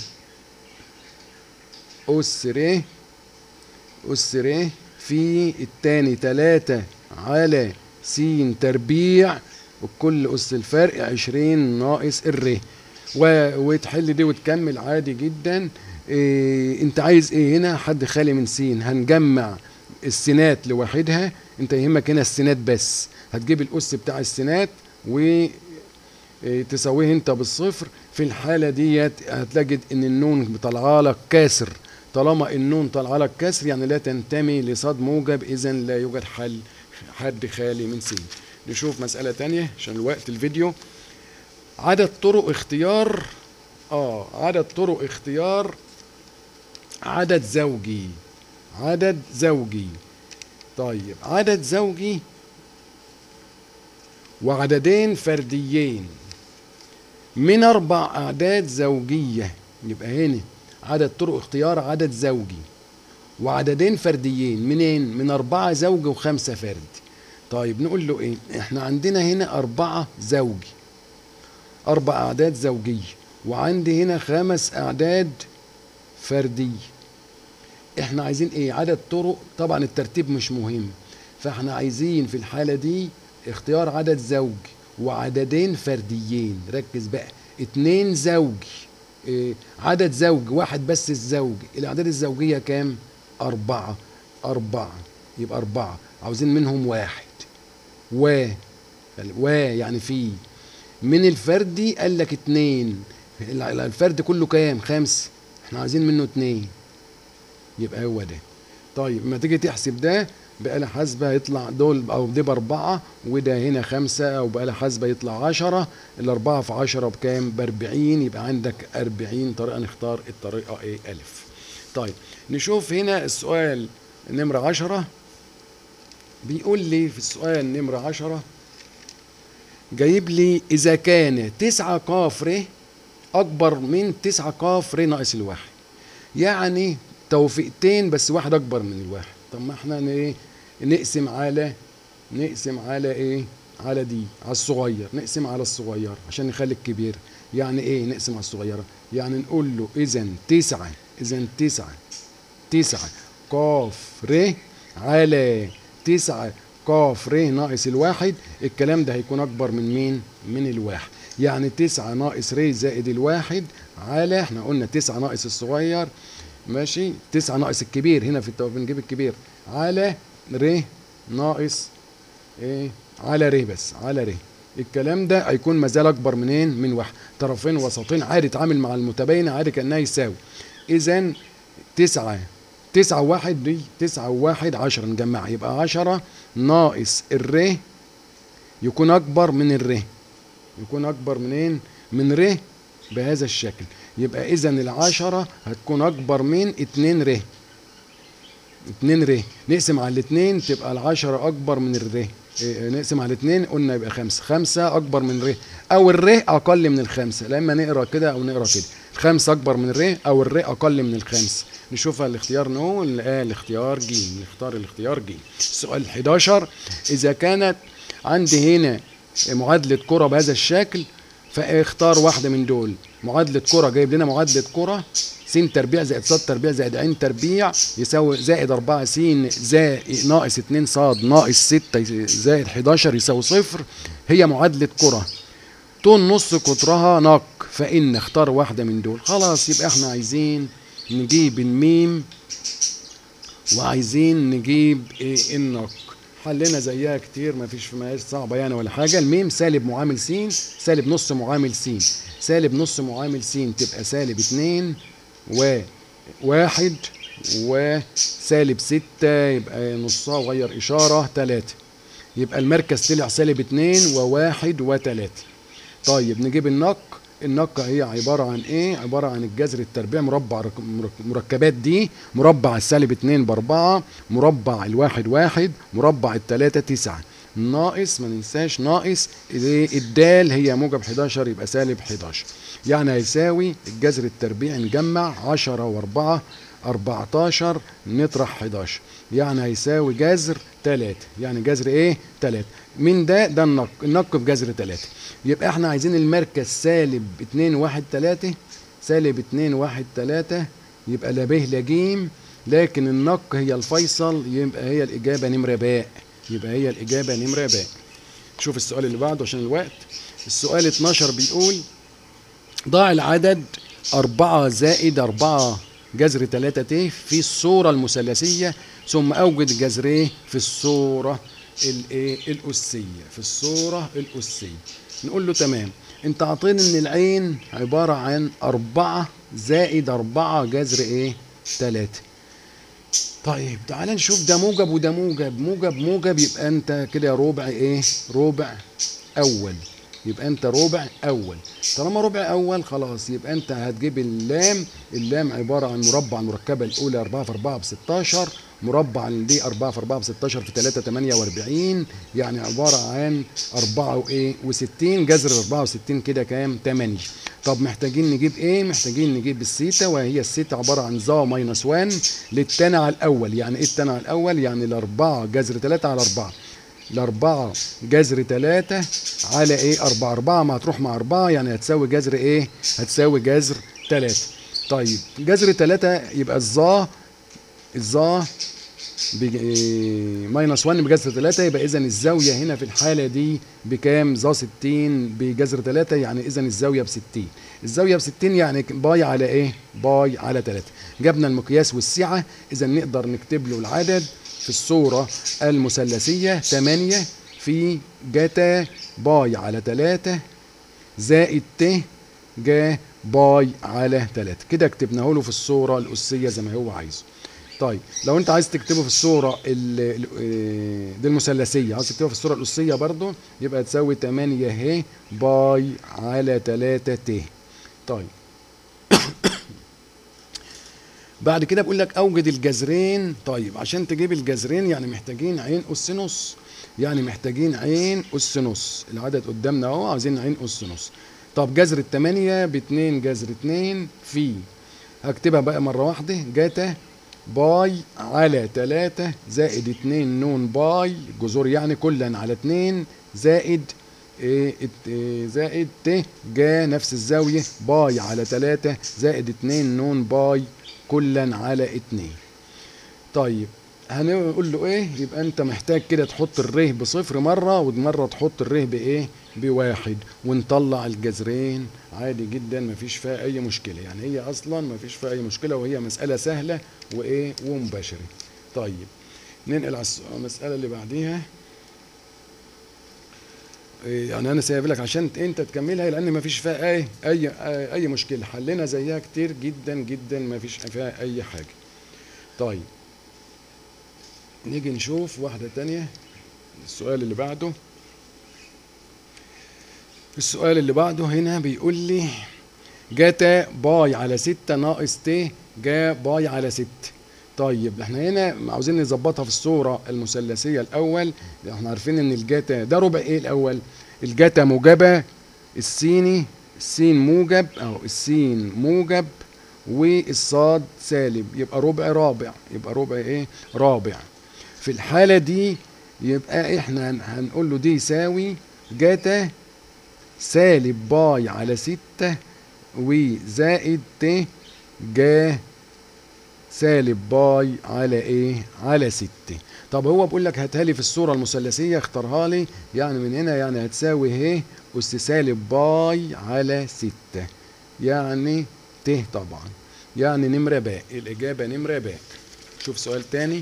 A: أس ر أس ر في التاني تلاتة على س تربيع وكل أس الفرق عشرين ناقص الر وتحل دي وتكمل عادي جدا إيه انت عايز ايه هنا حد خالي من س هنجمع السينات لوحدها انت يهمك هنا السينات بس هتجيب الأس بتاع السينات و تساويه انت بالصفر في الحالة ديت هتجد ان النون طالعه لك كاسر طالما النون طالعه لك كسر يعني لا تنتمي لصاد موجب اذا لا يوجد حل حد خالي من س نشوف مسألة تانية عشان الوقت الفيديو عدد طرق اختيار اه عدد طرق اختيار عدد زوجي عدد زوجي طيب عدد زوجي وعددين فرديين من اربع اعداد زوجيه يبقى هنا عدد طرق اختيار عدد زوجي وعددين فرديين منين من اربعه زوج وخمسه فرد طيب نقول له ايه احنا عندنا هنا اربعه زوجي اربع اعداد زوجيه وعندي هنا خمس اعداد فرديه احنا عايزين ايه عدد طرق طبعا الترتيب مش مهم فاحنا عايزين في الحاله دي اختيار عدد زوج وعددين فرديين ركز بقى اتنين زوج اه عدد زوج واحد بس الزوج الاعداد الزوجيه كام اربعه اربعه يبقى اربعه عاوزين منهم واحد و و يعني في من الفردي قال لك اتنين الفرد كله كام خمسه احنا عايزين منه اتنين يبقى هو ده طيب لما تيجي تحسب ده بآلة حاسبة يطلع دول أو دي بأربعة وده هنا خمسة أو بآلة حاسبة يطلع عشرة الأربعة في عشرة بكام؟ بأربعين يبقى عندك أربعين طريقة نختار الطريقة إيه ألف. طيب نشوف هنا السؤال نمرة عشرة بيقول لي في السؤال نمرة عشرة جايب لي إذا كان تسعة قاف ر أكبر من تسعة قاف ر ناقص الواحد يعني توفيقتين بس واحد أكبر من الواحد طب ما احنا ايه نقسم على نقسم على ايه على دي على الصغير نقسم على الصغير عشان نخلي الكبير يعني ايه نقسم على الصغيرة يعني نقول له اذا تسعة اذا تسعة تسعة قاف ر على تسعة قاف ر ناقص الواحد الكلام ده هيكون اكبر من مين من الواحد يعني تسعة ناقص ر زائد الواحد على احنا قلنا تسعة ناقص الصغير ماشي تسعة ناقص الكبير هنا في التوفيق نجيب الكبير على ر ناقص ايه على ر بس على ر الكلام ده هيكون مازال اكبر منين من واحد طرفين وسطين عادي اتعامل مع المتباينه عادي كانها يساوي اذا تسعة تسعة وواحد دي تسعة وواحد عشرة نجمعها يبقى عشرة ناقص الر يكون أكبر من الر يكون أكبر منين؟ من ر بهذا الشكل يبقى إذا العشرة هتكون أكبر من اتنين ر اتنين ر نقسم على الاتنين تبقى العشرة أكبر من الر إيه، نقسم على الاتنين قلنا يبقى خمسة خمسة أكبر من ر أو الر أقل من الخمسة لما نقرا كده أو نقرا كده الخمسة أكبر من الر أو الر أقل من الخمسة نشوفها الاختيار نو آه الاختيار ج نختار الاختيار ج السؤال 11 إذا كانت عندي هنا معادلة كرة بهذا الشكل فاختار واحدة من دول معادلة كرة جايب لنا معادلة كرة س تربيع زائد ص تربيع زائد ع تربيع يساوي زائد 4 س زائد ناقص 2 ص ناقص 6 زائد 11 يساوي صفر هي معادلة كرة طول نص قطرها نق فإن اختار واحدة من دول خلاص يبقى احنا عايزين نجيب الميم وعايزين نجيب ايه النق حلنا زيها كتير ما فيش ما صعبة يعني ولا حاجة الميم سالب معامل س سالب نص معامل س سالب نص معامل س تبقى سالب اتنين و واحد وسالب ستة يبقى نصها وغير إشارة تلاتة يبقى المركز طلع سالب اتنين وواحد وتلاتة طيب نجيب النق النقة هي عبارة عن ايه؟ عبارة عن الجذر التربيع مربع مركبات دي مربع السالب اتنين باربعة مربع الواحد واحد مربع التلاتة تسعة ناقص ما ننساش ناقص الدال هي موجب 11 يبقى سالب 11 يعني هيساوي الجذر التربيعي نجمع 10 و4 14 نطرح 11 يعني هيساوي جذر 3 يعني جذر ايه 3 من ده ده النق النق بجذر 3 يبقى احنا عايزين المركز سالب 2 1 3 سالب 2 1 3 يبقى لا ب لا ج لكن النق هي الفيصل يبقى هي الإجابة نمرة باء يبقى هي الإجابة نمرة باء شوف السؤال اللي بعده عشان الوقت السؤال 12 بيقول ضع العدد أربعة زائد أربعة جذر 3 ت في الصورة المثلثية ثم أوجد جذريه في الصورة الايه الأسية في الصورة الأسية نقول له تمام انت عطيني ان العين عبارة عن أربعة زائد أربعة جذر ايه تلاتة طيب تعال نشوف ده موجب وده موجب موجب موجب يبقى انت كده ربع ايه ربع اول يبقى انت ربع اول طالما ربع اول خلاص يبقى انت هتجيب اللام اللام عباره عن مربع المركبه الاولى 4 في 4 ب 16 مربع دي 4 في 4 ب 16 في 3 48 يعني عباره عن 4 وايه و60 جذر 64 كده كام 8 طب محتاجين نجيب ايه محتاجين نجيب السيتا وهي السيتا عباره عن زا ماينس 1 للتاني على الاول يعني ايه التاني على الاول يعني الاربعه جذر 3 على 4 الأربعة جذر تلاتة على إيه أربعة أربعة ما هتروح مع أربعة يعني هتساوي جذر إيه هتساوي جذر تلاتة طيب جذر تلاتة يبقى الظا الظا ماينس 1 بجذر 3 يبقى اذا الزاويه هنا في الحاله دي بكام؟ ظا 60 بجذر 3 يعني اذا الزاويه ب 60 الزاويه ب 60 يعني باي على ايه؟ باي على 3 جبنا المقياس والسعه اذا نقدر نكتب له العدد في الصورة المثلثية 8 في جتا باي على 3 زائد ت جا باي على 3 كده كتبناه له في الصورة الأسية زي ما هو عايزه طيب لو انت عايز تكتبه في الصورة دي المثلثية عايز تكتبه في الصورة الأسية برضو يبقى تساوي 8 ه باي على 3 ت طيب بعد كده بقول لك اوجد الجذرين طيب عشان تجيب الجذرين يعني محتاجين عين اس نص يعني محتاجين عين اس نص العدد قدامنا اهو عايزين عين اس نص طب جذر الثمانية باتنين جذر اتنين في هكتبها بقى مرة واحدة جاتا باي على تلاتة زائد اتنين نون باي جذور يعني كلا على اتنين زائد ايه زائد ت جا نفس الزاوية باي على تلاتة زائد اتنين نون باي كلا على اتنين طيب هنقول له ايه يبقى انت محتاج كده تحط الره بصفر مرة ومرة تحط الره بايه بواحد ونطلع الجذرين عادي جدا مفيش فيها اي مشكلة يعني هي اصلا مفيش فيها اي مشكلة وهي مسألة سهلة وايه ومباشرة طيب ننقل على المسألة اللي بعديها إيه، يعني انا سايب لك عشان انت تكملها لان ما فيش فيها اي اي اي مشكله حلنا زيها كتير جدا جدا ما فيش فيها اي حاجه طيب نيجي نشوف واحده تانية السؤال اللي بعده السؤال اللي بعده هنا بيقول لي جاتا باي على ستة ناقص ت جا باي على ست طيب احنا هنا عاوزين نظبطها في الصورة المثلثية الأول احنا عارفين ان الجاتا ده ربع ايه الأول الجاتا موجبة السيني السين موجب أو السين موجب والصاد سالب يبقى ربع رابع يبقى ربع ايه رابع في الحالة دي يبقى احنا هنقول له دي يساوي جاتا سالب باي على ستة وزائد ت جا سالب باي على ايه على ستة طب هو بيقول لك هاتها لي في الصورة المثلثية اختارها لي يعني من هنا يعني هتساوي ه أس سالب باي على ستة يعني ت طبعا يعني نمرة باء الإجابة نمرة باء شوف سؤال تاني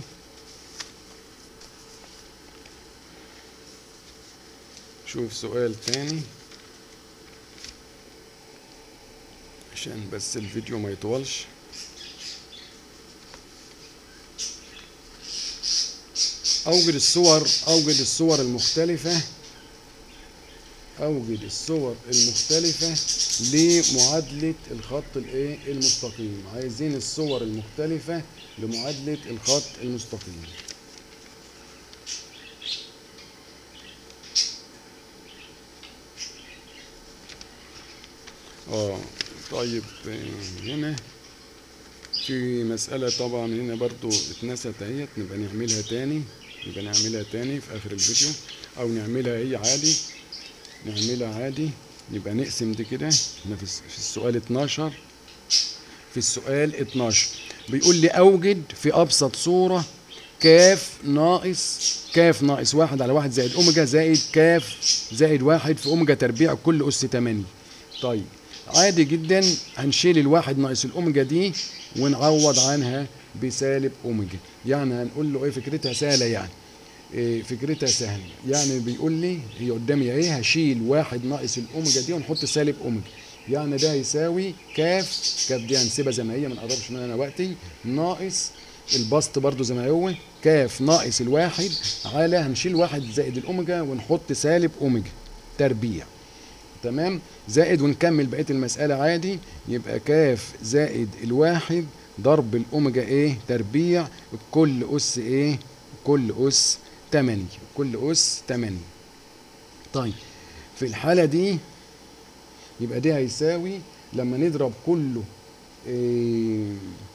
A: شوف سؤال تاني عشان بس الفيديو ما يطولش أوجد الصور أوجد الصور المختلفة أوجد الصور المختلفة لمعادلة الخط الإيه المستقيم عايزين الصور المختلفة لمعادلة الخط المستقيم اه طيب هنا في مسألة طبعا هنا برضو اتنست اهيت نبقى نعملها تاني نبقى نعملها تاني في آخر الفيديو أو نعملها هي عادي نعملها عادي يبقى نقسم دي كده احنا في السؤال 12 في السؤال 12 بيقول لي أوجد في أبسط صورة كاف ناقص كاف ناقص واحد على واحد زائد أوميجا زائد كاف زائد واحد في أوميجا تربيع كل أس 8 طيب عادي جدا هنشيل الواحد ناقص الاوميجا دي ونعوض عنها بسالب اوميجا يعني هنقول له ايه فكرتها سهله يعني إيه فكرتها سهله يعني بيقول لي هي قدامي ايه هشيل واحد ناقص الاوميجا دي ونحط سالب اوميجا يعني ده يساوي كاف كاف دي هنسيبها زي ما هي ما نقربش منها انا وقتي ناقص البسط برضو زي ما هو كاف ناقص الواحد على هنشيل واحد زائد الاوميجا ونحط سالب اوميجا تربيع تمام زائد ونكمل بقيه المساله عادي يبقى كاف زائد الواحد ضرب الاوميجا ايه تربيع كل اس ايه كل اس 8 كل اس 8 طيب في الحاله دي يبقى دي هيساوي لما نضرب كله إيه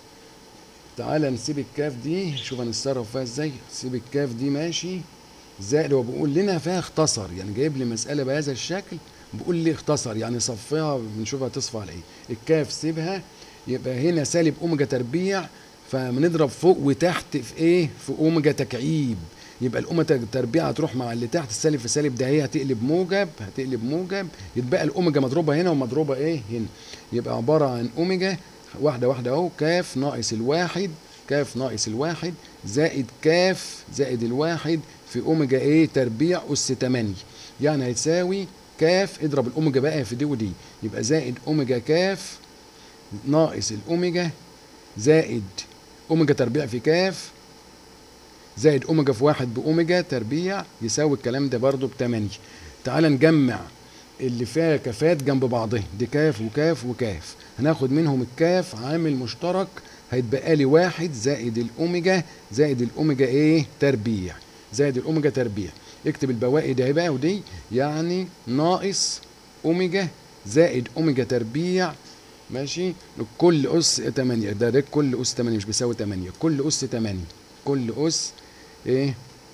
A: تعالى نسيب الكاف دي شوف هنتصرف فيها ازاي سيب الكاف دي ماشي زائد هو بيقول لنا فيها اختصر يعني جايب لي مساله بهذا الشكل بيقول لي اختصر يعني صفيها بنشوفها تصفى على ايه الكاف سيبها يبقى هنا سالب اوميجا تربيع فبنضرب فوق وتحت في ايه في اوميجا تكعيب يبقى الاوميجا تربيع هتروح مع اللي تحت السالب في سالب ده هي هتقلب موجب هتقلب موجب يتبقى الاوميجا مضروبه هنا ومضروبه ايه هنا يبقى عباره عن اوميجا واحده واحده اهو كاف ناقص الواحد كاف ناقص الواحد زائد كاف زائد الواحد في اوميجا ايه تربيع اس 8 يعني هيساوي كاف اضرب الاوميجا بقى في دي ودي يبقى زائد اوميجا كاف ناقص الاوميجا زائد اوميجا تربيع في كاف زائد اوميجا في واحد باوميجا تربيع يساوي الكلام ده برضو ب 8 تعال نجمع اللي فيها كافات جنب بعضها دي كاف وكاف وكاف هناخد منهم الكاف عامل مشترك هيتبقى لي واحد زائد الاوميجا زائد الاوميجا ايه تربيع زائد الاوميجا تربيع اكتب البواقي ده بقى ودي يعني ناقص اوميجا زائد اوميجا تربيع ماشي كل اس 8 ده ده كل اس 8 مش بيساوي 8 كل اس 8 كل اس ايه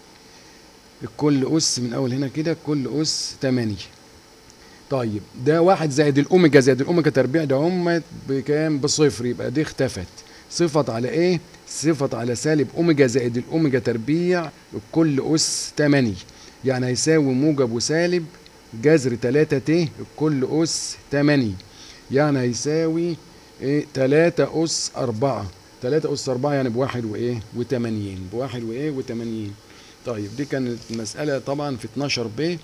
A: الكل اس من اول هنا كده كل اس 8 طيب ده واحد زائد الاوميجا زائد الاوميجا تربيع ده هم بكام بصفر يبقى دي اختفت صفت على ايه صفت على سالب اوميجا زائد الاوميجا تربيع كل اس 8 يعني هيساوي موجب وسالب جذر 3 ت كل اس 8 يعني هيساوي ايه 3 اس 4 3 اس 4 يعني بواحد وايه و80 بواحد وايه و80 طيب دي كانت المسألة طبعا في 12 ب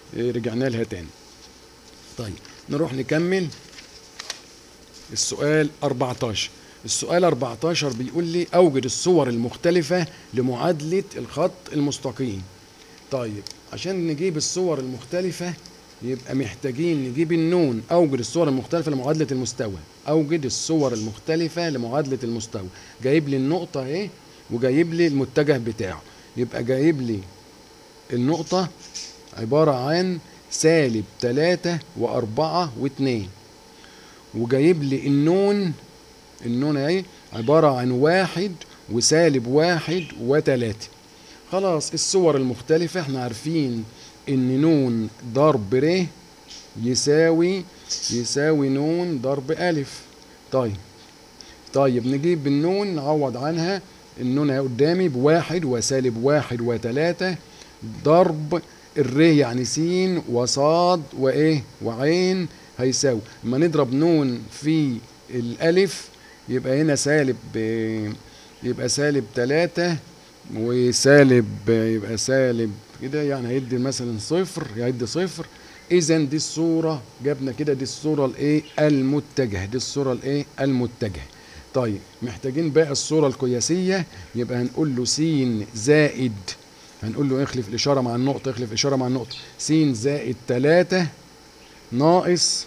A: إيه، رجعنا لها تاني طيب نروح نكمل السؤال 14 السؤال 14 بيقول لي أوجد الصور المختلفة لمعادلة الخط المستقيم طيب عشان نجيب الصور المختلفة يبقى محتاجين نجيب النون أوجد الصور المختلفة لمعادلة المستوى أوجد الصور المختلفة لمعادلة المستوى جايب لي النقطة اهي وجايب لي المتجه بتاعه يبقى جايب لي النقطة عبارة عن سالب تلاتة وأربعة واتنين وجايب لي النون النون اهي عبارة عن واحد وسالب واحد وتلاتة خلاص الصور المختلفة احنا عارفين ان نون ضرب ر يساوي يساوي نون ضرب ألف طيب طيب نجيب النون نعوض عنها النون اهي قدامي بواحد وسالب واحد وتلاتة ضرب الر يعني س وصاد وايه وعين هيساوي اما نضرب نون في الالف يبقى هنا سالب يبقى سالب تلاتة وسالب يبقى سالب كده يعني هيدي مثلا صفر هيدي صفر اذا دي الصوره جبنا كده دي الصوره الايه المتجهه دي الصوره الايه المتجهه طيب محتاجين بقى الصوره القياسيه يبقى هنقول له س زائد هنقول له اخلف الاشاره مع النقطه اخلف اشاره مع النقطه س زائد 3 ناقص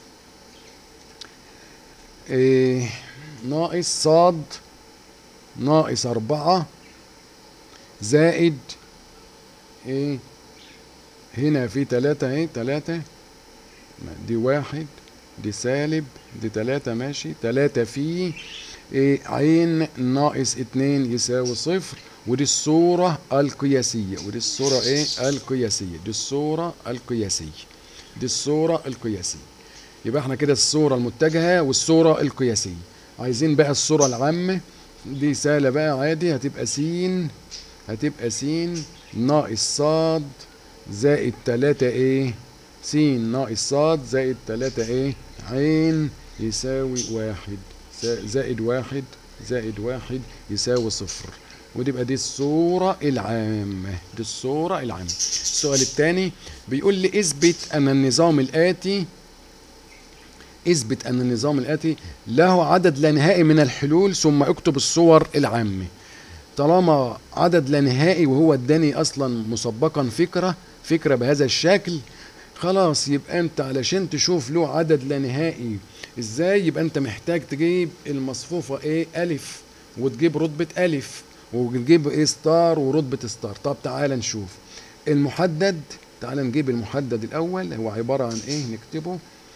A: إيه ناقص صاد ناقص أربعة زائد ايه هنا في تلاتة اهي تلاتة دي واحد دي سالب دي تلاتة ماشي تلاتة في إيه عين ناقص اتنين يساوي صفر ودي الصورة القياسية ودي الصورة ايه القياسية دي الصورة القياسية دي الصورة القياسية يبقى احنا كده الصورة المتجهة والصورة القياسية عايزين بقى الصورة العامة دي سهلة بقى عادي هتبقى س هتبقى س ناقص صاد زائد تلاتة ايه س ناقص صاد زائد تلاتة ايه عين يساوي واحد زائد واحد زائد واحد يساوي صفر ودي دي الصورة العامة دي الصورة العامة السؤال الثاني بيقول لي اثبت أن النظام الآتي اثبت أن النظام الآتي له عدد لا نهائي من الحلول ثم اكتب الصور العامة طالما عدد لا نهائي وهو اداني اصلا مسبقا فكره فكره بهذا الشكل خلاص يبقى انت علشان تشوف له عدد لا نهائي ازاي يبقى انت محتاج تجيب المصفوفه ايه الف وتجيب رتبه الف وتجيب ايه ستار ورتبه ستار طب تعال نشوف المحدد تعال نجيب المحدد الاول هو عباره عن ايه نكتبه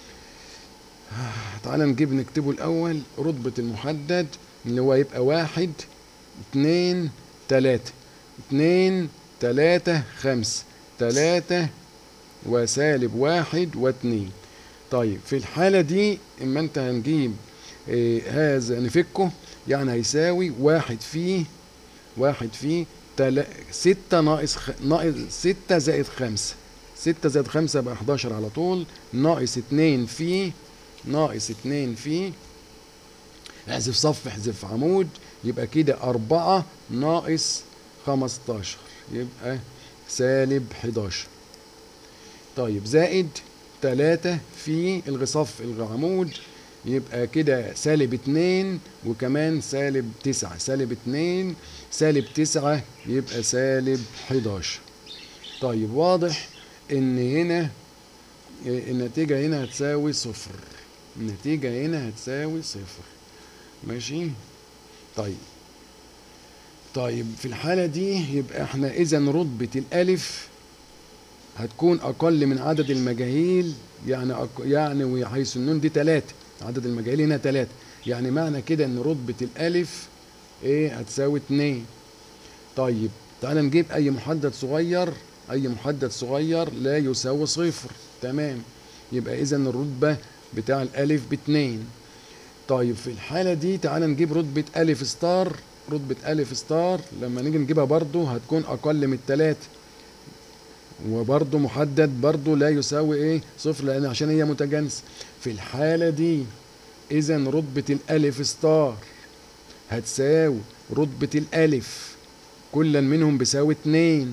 A: تعال نجيب نكتبه الاول رتبه المحدد اللي هو يبقى واحد اتنين تلاتة اتنين تلاتة خمسة تلاتة وسالب واحد واتنين طيب في الحالة دي اما انت هنجيب اه هذا نفكه يعني هيساوي واحد فيه واحد فيه تلا ستة ناقص خ... ناقص ستة زائد خمسة ستة زائد خمسة يبقى 11 على طول ناقص اتنين فيه ناقص اتنين فيه احذف صف احذف عمود يبقى كده أربعة ناقص خمستاشر يبقى سالب حداشر طيب زائد تلاتة في الغصف العمود يبقى كده سالب اتنين وكمان سالب تسعة سالب اتنين سالب تسعة يبقى سالب حداشر طيب واضح ان هنا النتيجة هنا هتساوي صفر النتيجة هنا هتساوي صفر ماشي طيب طيب في الحالة دي يبقى احنا اذا رتبة الالف هتكون اقل من عدد المجاهيل يعني أق... يعني وحيث النون دي تلاتة عدد المجاهيل هنا تلاتة يعني معنى كده ان رتبة الالف ايه هتساوي اتنين طيب تعال نجيب اي محدد صغير اي محدد صغير لا يساوي صفر تمام يبقى اذا الرتبة بتاع الالف باتنين طيب في الحالة دي تعال نجيب رتبة ألف ستار رتبة ألف ستار لما نيجي نجيبها برضو هتكون أقل من التلاتة وبرضو محدد برضو لا يساوي ايه صفر لأن عشان هي متجانسة في الحالة دي إذا رتبة الألف ستار هتساوي رتبة الألف كلا منهم بيساوي اتنين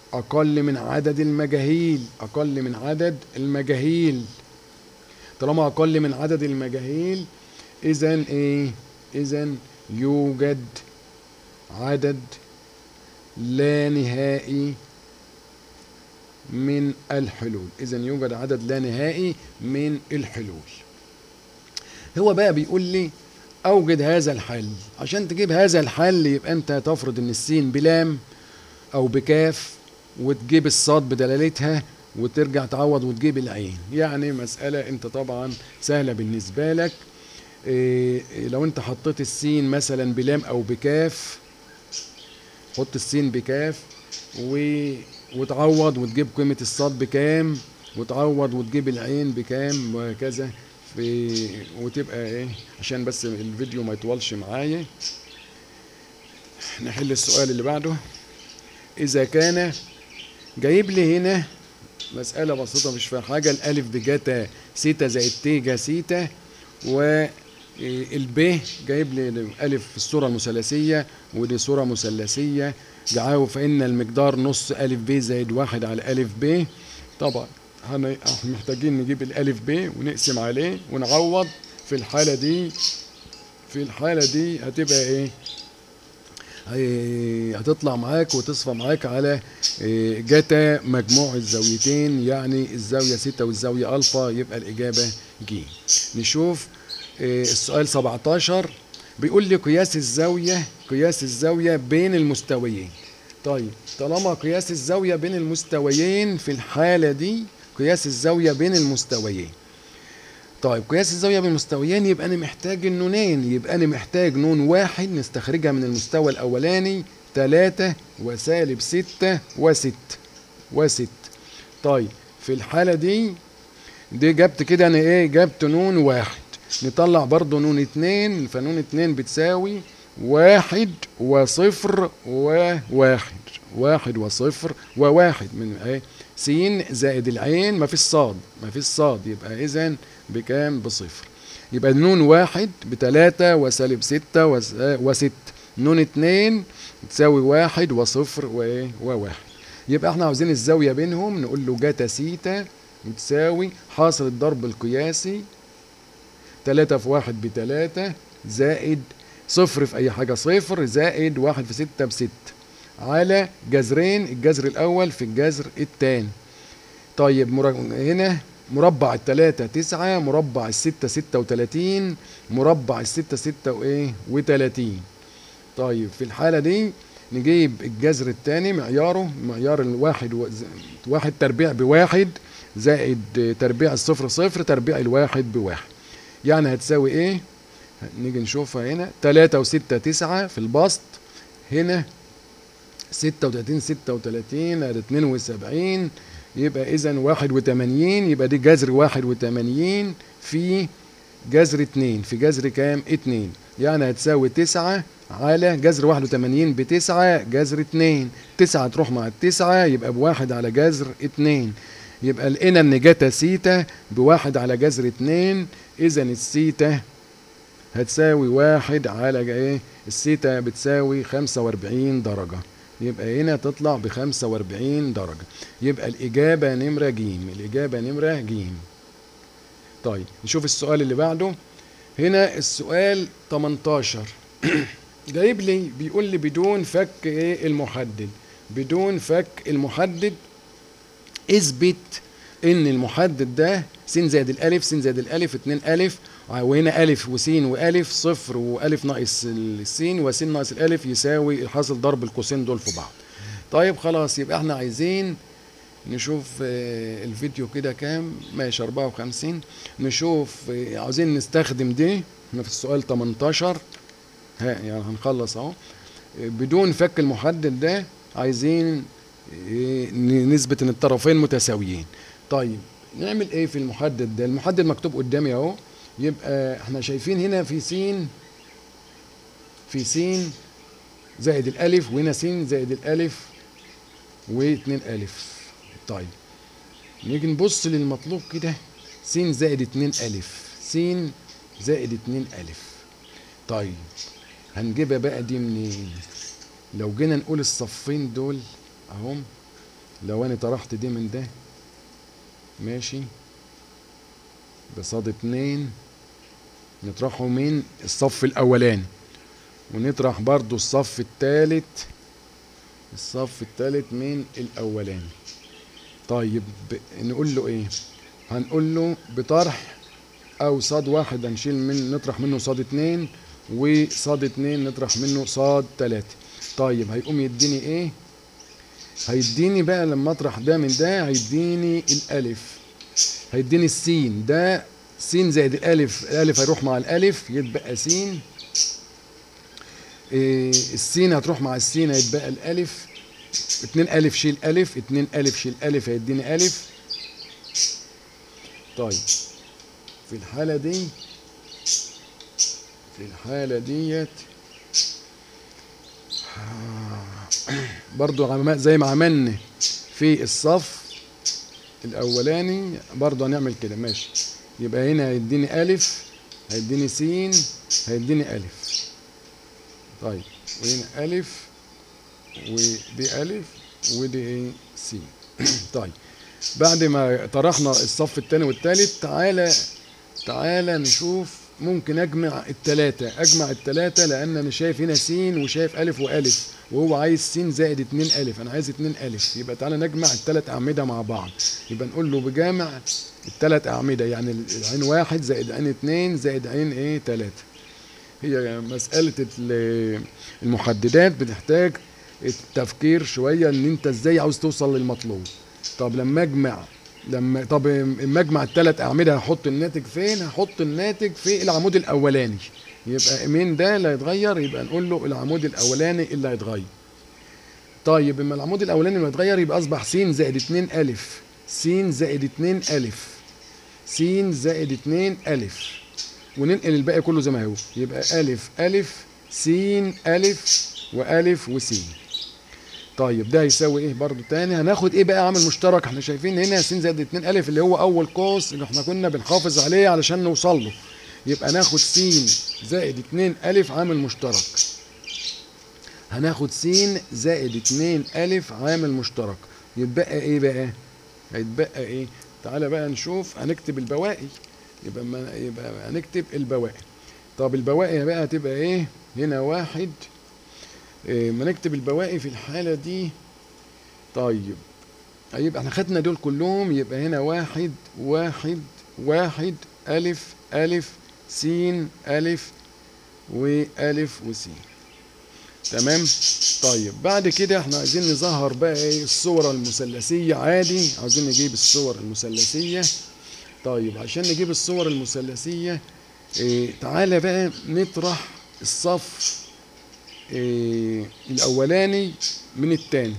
A: أقل من عدد المجاهيل أقل من عدد المجاهيل طالما أقل من عدد المجاهيل إذا إيه؟ إذا يوجد عدد لا نهائي من الحلول إذا يوجد عدد لا نهائي من الحلول هو بقى بيقول لي أوجد هذا الحل عشان تجيب هذا الحل يبقى أنت تفرض إن السين بلام أو بكاف وتجيب الصاد بدلالتها وترجع تعوض وتجيب العين يعني مسألة أنت طبعا سهلة بالنسبة لك إيه لو أنت حطيت السين مثلا بلام أو بكاف حط السين بكاف و... وتعوض وتجيب قيمة الصاد بكام وتعوض وتجيب العين بكام وهكذا في وتبقى ايه عشان بس الفيديو ما يطولش معايا نحل السؤال اللي بعده اذا كان جايب لي هنا مسألة بسيطة مش فيها حاجة الألف بجاتا سيتا زائد تيجا سيتا و الب جايب لي ألف في الصورة المثلثية ودي صورة مثلثية جعاه فإن المقدار نص ألف ب زائد واحد على ألف ب طبعا احنا محتاجين نجيب الألف ب ونقسم عليه ونعوض في الحالة دي في الحالة دي هتبقى ايه هتطلع معاك وتصفى معاك على جتا مجموع الزاويتين يعني الزاوية ستة والزاوية ألفا يبقى الإجابة ج نشوف السؤال 17 بيقول لي قياس الزاوية قياس الزاوية بين المستويين طيب طالما قياس الزاوية بين المستويين في الحالة دي قياس الزاوية بين المستويين طيب قياس الزاوية بين المستويين يبقى أنا محتاج النونين يبقى أنا محتاج نون واحد نستخرجها من المستوى الأولاني تلاتة وسالب ستة وست وست طيب في الحالة دي دي جبت كده أنا إيه جبت نون واحد نطلع برضو نون اتنين فنون اتنين بتساوي واحد وصفر وواحد واحد وصفر وواحد من ايه س زائد العين ما فيش صاد ما فيش صاد يبقى اذا بكام بصفر يبقى نون واحد بتلاتة وسالب ستة وست نون اتنين تساوي واحد وصفر وايه وواحد يبقى احنا عاوزين الزاوية بينهم نقول له جاتا سيتا بتساوي حاصل الضرب القياسي تلاتة في واحد بتلاتة زائد صفر في أي حاجة صفر زائد واحد في ستة بست على جذرين الجذر الأول في الجذر الثاني طيب مر... هنا مربع التلاتة تسعة مربع الستة ستة وتلاتين مربع الستة ستة وإيه وتلاتين طيب في الحالة دي نجيب الجذر الثاني معياره معيار الواحد و... واحد تربيع بواحد زائد تربيع الصفر صفر تربيع الواحد بواحد يعني هتساوي ايه نيجي نشوفها هنا تلاتة وستة تسعة في البسط هنا ستة وتلاتين ستة وتلاتين ادي اتنين وسبعين يبقى اذا واحد وتمانين يبقى دي جذر واحد وتمانين في جذر اتنين في جذر كام اتنين يعني هتساوي تسعة على جذر واحد وتمانين بتسعة جذر اتنين تسعة تروح مع التسعة يبقى بواحد على جذر اتنين يبقى لقينا ان جتا سيتا بواحد على جذر اتنين اذا السيتا هتساوي واحد على ايه السيتا بتساوي خمسة واربعين درجة يبقى هنا تطلع بخمسة واربعين درجة يبقى الإجابة نمرة جيم الإجابة نمرة جيم طيب نشوف السؤال اللي بعده هنا السؤال 18 جايب لي بيقول لي بدون فك ايه المحدد بدون فك المحدد اثبت ان المحدد ده س زائد الالف س زائد الالف 2 الف وهنا الف وس والف صفر والف ناقص السين وس ناقص الالف يساوي حاصل ضرب القوسين دول في بعض طيب خلاص يبقى احنا عايزين نشوف الفيديو كده كام ماشي 54 نشوف عاوزين نستخدم دي احنا في السؤال 18 ها يعني هنخلص اهو بدون فك المحدد ده عايزين نثبت ان الطرفين متساويين طيب نعمل ايه في المحدد ده المحدد مكتوب قدامي اهو يبقى احنا شايفين هنا في س في س زائد الالف وهنا س زائد الالف واتنين الف طيب نيجي نبص للمطلوب كده س زائد اتنين الف س زائد اتنين الف طيب هنجيبها بقى دي منين لو جينا نقول الصفين دول اهم لو انا طرحت دي من ده ماشي بصاد اتنين نطرحه من الصف الاولاني ونطرح برضو الصف التالت الصف التالت من الاولاني طيب نقول له ايه هنقول له بطرح او صاد واحد هنشيل من نطرح منه صاد اتنين وصاد اتنين نطرح منه صاد تلاتة طيب هيقوم يديني ايه هيديني بقى لما اطرح ده من ده هيديني الالف هيديني السين ده سين زائد الالف الالف هيروح مع الالف يتبقى سين إيه السين هتروح مع السين هيتبقى الالف اتنين الف شيل الف اتنين الف شيل الف هيديني الف طيب في الحالة دي في الحالة ديت برضو زي ما عملنا في الصف الاولاني برضو هنعمل كده ماشي يبقى هنا هيديني الف هيديني سين هيديني الف طيب وهنا الف ودي الف ودي ايه سين طيب بعد ما طرحنا الصف الثاني والثالث تعالى تعالى نشوف ممكن اجمع التلاتة اجمع التلاتة لان انا شايف هنا س وشايف الف والف وهو عايز س زائد اتنين الف انا عايز اتنين الف يبقى تعالى نجمع التلات اعمدة مع بعض يبقى نقول له بجامع التلات اعمدة يعني العين واحد زائد عين اتنين زائد عين ايه تلاتة هي مسألة المحددات بتحتاج التفكير شوية ان انت ازاي عاوز توصل للمطلوب طب لما اجمع لما طب اما اجمع الثلاث اعمده هحط الناتج فين هحط الناتج في العمود الاولاني يبقى مين ده اللي هيتغير يبقى نقول له العمود الاولاني اللي هيتغير طيب اما العمود الاولاني اللي هيتغير يبقى اصبح س زائد 2 الف س زائد 2 الف س زائد 2 الف وننقل الباقي كله زي ما هو يبقى الف الف س الف والف وس طيب ده هيساوي ايه برضو تاني هناخد ايه بقى عامل مشترك احنا شايفين هنا س زائد 2 الف اللي هو اول قوس اللي احنا كنا بنحافظ عليه علشان نوصل له يبقى ناخد س زائد 2 الف عامل مشترك هناخد س زائد 2 الف عامل مشترك يتبقى ايه بقى هيتبقى ايه تعالى بقى نشوف هنكتب البواقي يبقى ما يبقى هنكتب البواقي طب البواقي بقى هتبقى ايه هنا واحد إيه ما نكتب البواقي في الحالة دي طيب هيبقى احنا خدنا دول كلهم يبقى هنا واحد واحد واحد ألف ألف سين ألف وألف وسين تمام طيب بعد كده احنا عايزين نظهر بقى ايه الصور المثلثية عادي عايزين نجيب الصور المثلثية طيب عشان نجيب الصور المثلثية إيه تعالى بقى نطرح الصف إيه الاولاني من التاني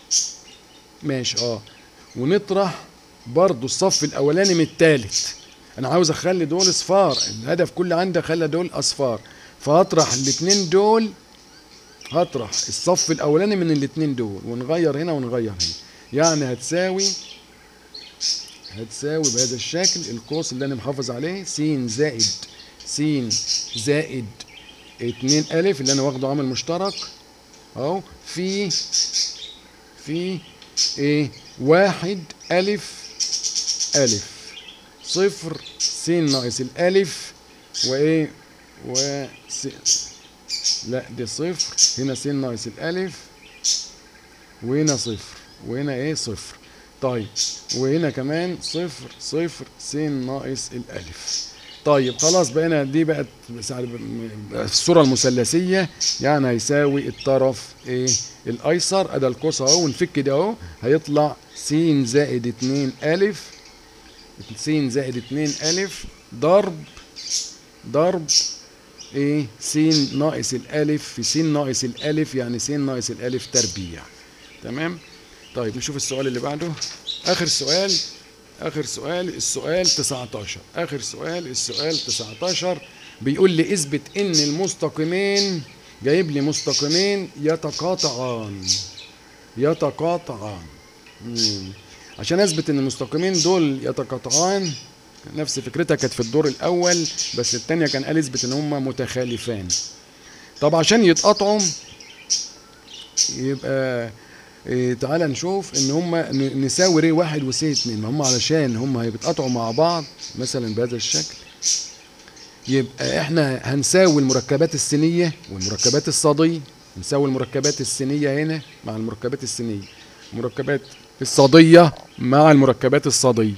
A: ماشي اه ونطرح برضو الصف الاولاني من التالت انا عاوز اخلي دول اصفار الهدف كل عندي اخلي دول اصفار فهطرح الاتنين دول هطرح الصف الاولاني من الاتنين دول ونغير هنا ونغير هنا يعني هتساوي هتساوي بهذا الشكل القوس اللي انا محافظ عليه س زائد س زائد اتنين الف اللي انا واخده عامل مشترك اهو في في ايه واحد الف الف صفر س ناقص الالف وايه و س لا دي صفر هنا س ناقص الالف وهنا صفر وهنا ايه صفر طيب وهنا كمان صفر صفر س ناقص الالف طيب خلاص بقينا دي بقت الصورة المثلثية يعني هيساوي الطرف ايه الايسر ادي القوس اهو ونفك ده اهو هيطلع س زائد 2 الف س زائد 2 الف ضرب ضرب ايه س ناقص الالف في س ناقص الالف يعني س ناقص الالف تربيع تمام طيب نشوف السؤال اللي بعده اخر سؤال اخر سؤال السؤال 19 اخر سؤال السؤال 19 بيقول لي اثبت ان المستقيمين جايب لي مستقيمين يتقاطعان يتقاطعان مم. عشان اثبت ان المستقيمين دول يتقاطعان نفس فكرتها كانت في الدور الاول بس الثانيه كان قال اثبت ان هما متخالفان طب عشان يتقاطعوا يبقى إيه تعال نشوف ان هم ن- نساوي ري واحد وسي اتنين ما هم علشان هم هيتقطعوا مع بعض مثلا بهذا الشكل يبقى احنا هنساوي المركبات السينية والمركبات الصادية نساوي المركبات السينية هنا مع المركبات السينية مركبات الصادية مع المركبات الصادية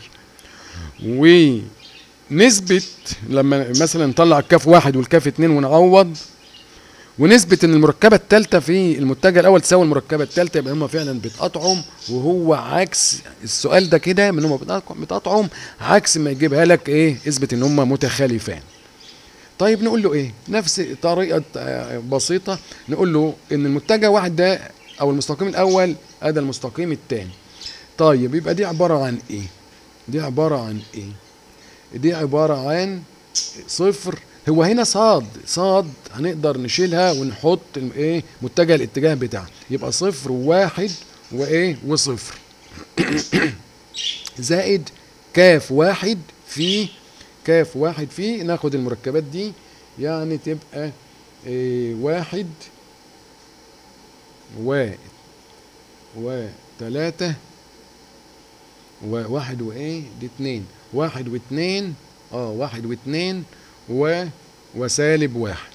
A: ونسبة لما مثلا نطلع الكاف واحد والكاف اتنين ونعوض ونسبة ان المركبة الثالثة في المتجه الاول تساوي المركبة الثالثة يبقى هم فعلا بيتقطعوا وهو عكس السؤال ده كده من هم بيتقطعوا عكس ما يجيبها لك ايه اثبت ان هم متخالفان طيب نقول له ايه نفس طريقة آه، بسيطة نقول له ان المتجه واحد ده او المستقيم الاول ادي المستقيم الثاني طيب يبقى دي عبارة عن ايه دي عبارة عن ايه دي عبارة عن صفر هو هنا صاد صاد هنقدر نشيلها ونحط ال- ايه متجه الاتجاه بتاعها يبقى صفر وواحد وايه وصفر زائد كاف واحد في كاف واحد في ناخد المركبات دي يعني تبقى إيه واحد و وتلاتة وواحد وايه دي اتنين واحد واتنين اه واحد واتنين و وسالب واحد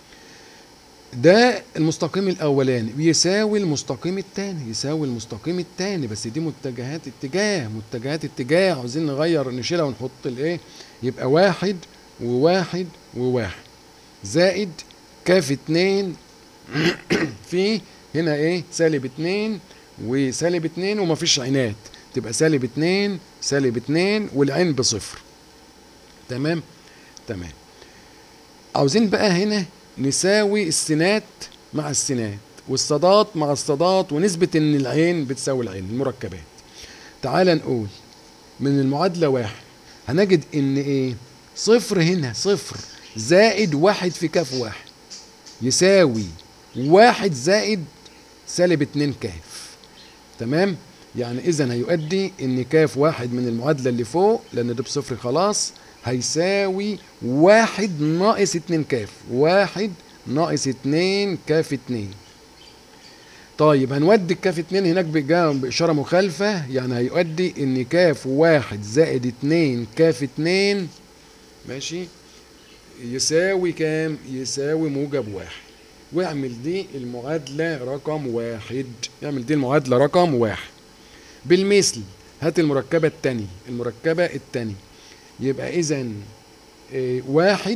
A: ده المستقيم الاولاني بيساوي المستقيم الثاني يساوي المستقيم الثاني بس دي متجهات اتجاه متجهات اتجاه عاوزين نغير نشيلها ونحط الايه يبقى واحد وواحد وواحد زائد كاف اتنين في هنا ايه سالب اتنين وسالب اتنين ومفيش عينات تبقى سالب اتنين سالب اتنين والعين بصفر تمام تمام عاوزين بقى هنا نساوي السينات مع السينات والصادات مع الصادات ونثبت ان العين بتساوي العين المركبات تعال نقول من المعادلة واحد هنجد ان ايه صفر هنا صفر زائد واحد في كاف واحد يساوي واحد زائد سالب اتنين كاف تمام يعني اذا هيؤدي ان كاف واحد من المعادلة اللي فوق لان ده بصفر خلاص هيساوي واحد ناقص اتنين كاف واحد ناقص اتنين كاف اتنين طيب هنودي الكاف اتنين هناك بجا- بإشارة مخالفة يعني هيؤدي ان كاف واحد زائد اتنين كاف اتنين ماشي يساوي كام يساوي موجب واحد واعمل دي المعادلة رقم واحد اعمل دي المعادلة رقم واحد بالمثل هات المركبة التانية المركبة التانية يبقى اذا إيه، واحد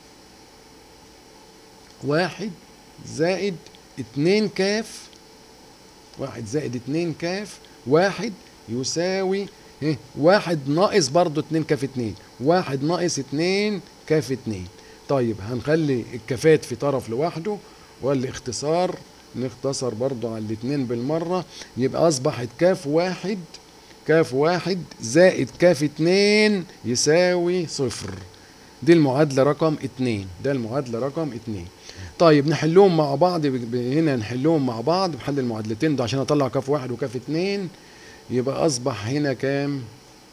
A: واحد زائد اتنين كاف واحد زائد اتنين كاف واحد يساوي إيه؟ واحد ناقص برضو اتنين كاف اتنين واحد ناقص اتنين كاف اتنين طيب هنخلي الكافات في طرف لوحده والاختصار نختصر برضو على الاتنين بالمرة يبقى أصبحت كاف واحد كاف واحد زائد كاف اتنين يساوي صفر دي المعادلة رقم اتنين ده المعادلة رقم اتنين طيب نحلهم مع بعض ب- ب- هنا نحلهم مع بعض بحل المعادلتين ده عشان اطلع كاف واحد وكاف اتنين يبقى اصبح هنا كام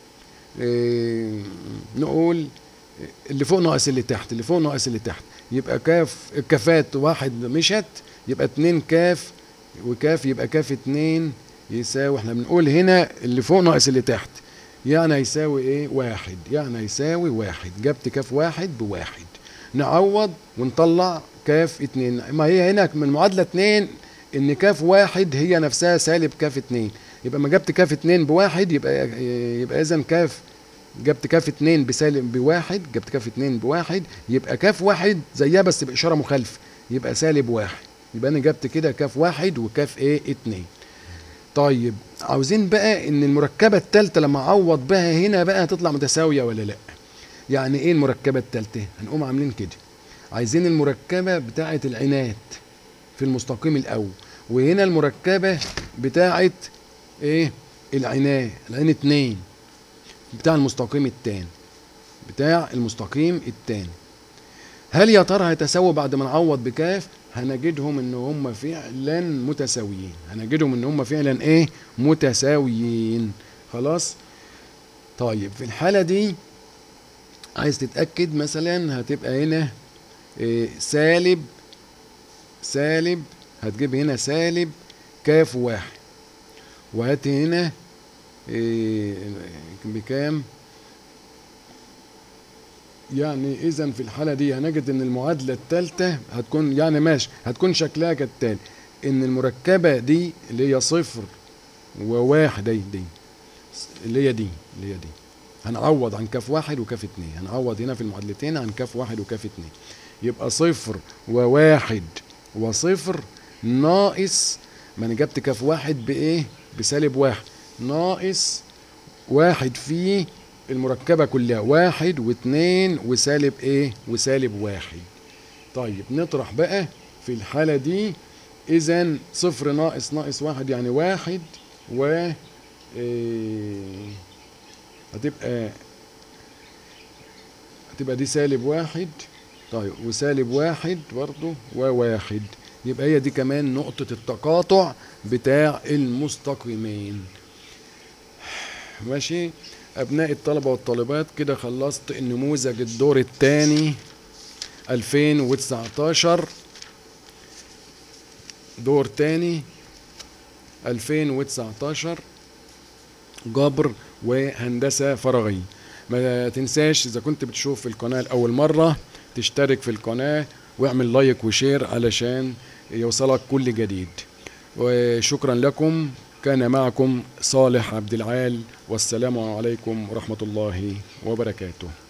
A: إيه نقول اللي فوق ناقص اللي تحت اللي فوق ناقص اللي تحت يبقى كاف الكافات واحد مشت يبقى اتنين كاف وكاف يبقى كاف اتنين يساوي احنا بنقول هنا اللي فوق ناقص اللي تحت يعني هيساوي ايه واحد يعني هيساوي واحد جبت كاف واحد بواحد نعوض ونطلع كاف اتنين ما هي هنا من معادلة اتنين ان كاف واحد هي نفسها سالب كاف اتنين يبقى ما جبت كاف اتنين بواحد يبقى يبقى اذا كاف جبت كاف اتنين بسالب بواحد جبت كاف اتنين بواحد يبقى كاف واحد زيها بس بإشارة مخالفة يبقى سالب واحد يبقى انا جبت كده كاف واحد وكاف ايه اتنين طيب عاوزين بقى ان المركبة التالتة لما اعوض بها هنا بقى هتطلع متساوية ولا لا يعني ايه المركبة التالتة هنقوم عاملين كده عايزين المركبة بتاعة العنات في المستقيم الاول وهنا المركبة بتاعة ايه العناية العين اتنين بتاع المستقيم التاني بتاع المستقيم التاني هل يا ترى هيتساووا بعد ما نعوض بكاف هنجدهم ان هم فعلا متساويين هنجدهم ان هم فعلا ايه متساويين خلاص طيب في الحالة دي عايز تتأكد مثلا هتبقى هنا إيه سالب سالب هتجيب هنا سالب كاف واحد وهات هنا إيه بكام يعني اذا في الحاله دي هنجد ان المعادله الثالثه هتكون يعني ماشي هتكون شكلها كالتالي ان المركبه دي اللي هي صفر وواحد دي دي اللي هي دي اللي هي دي هنعوض عن كاف واحد وكاف اتنين هنعوض هنا في المعادلتين عن كاف واحد وكاف اتنين يبقى صفر وواحد وصفر ناقص ما انا جبت كاف واحد بايه بسالب واحد ناقص واحد في المركبة كلها واحد واثنين وسالب ايه وسالب واحد طيب نطرح بقى في الحالة دي اذا صفر ناقص ناقص واحد يعني واحد و إيه هتبقى هتبقى دي سالب واحد طيب وسالب واحد برضو وواحد يبقى هي دي كمان نقطة التقاطع بتاع المستقيمين ماشي أبناء الطلبة والطالبات كده خلصت النموذج الدور الثاني 2019 دور تاني 2019 جبر وهندسة فراغية ما تنساش إذا كنت بتشوف القناة لأول مرة تشترك في القناة واعمل لايك وشير علشان يوصلك كل جديد وشكرا لكم كان معكم صالح عبد العال والسلام عليكم ورحمة الله وبركاته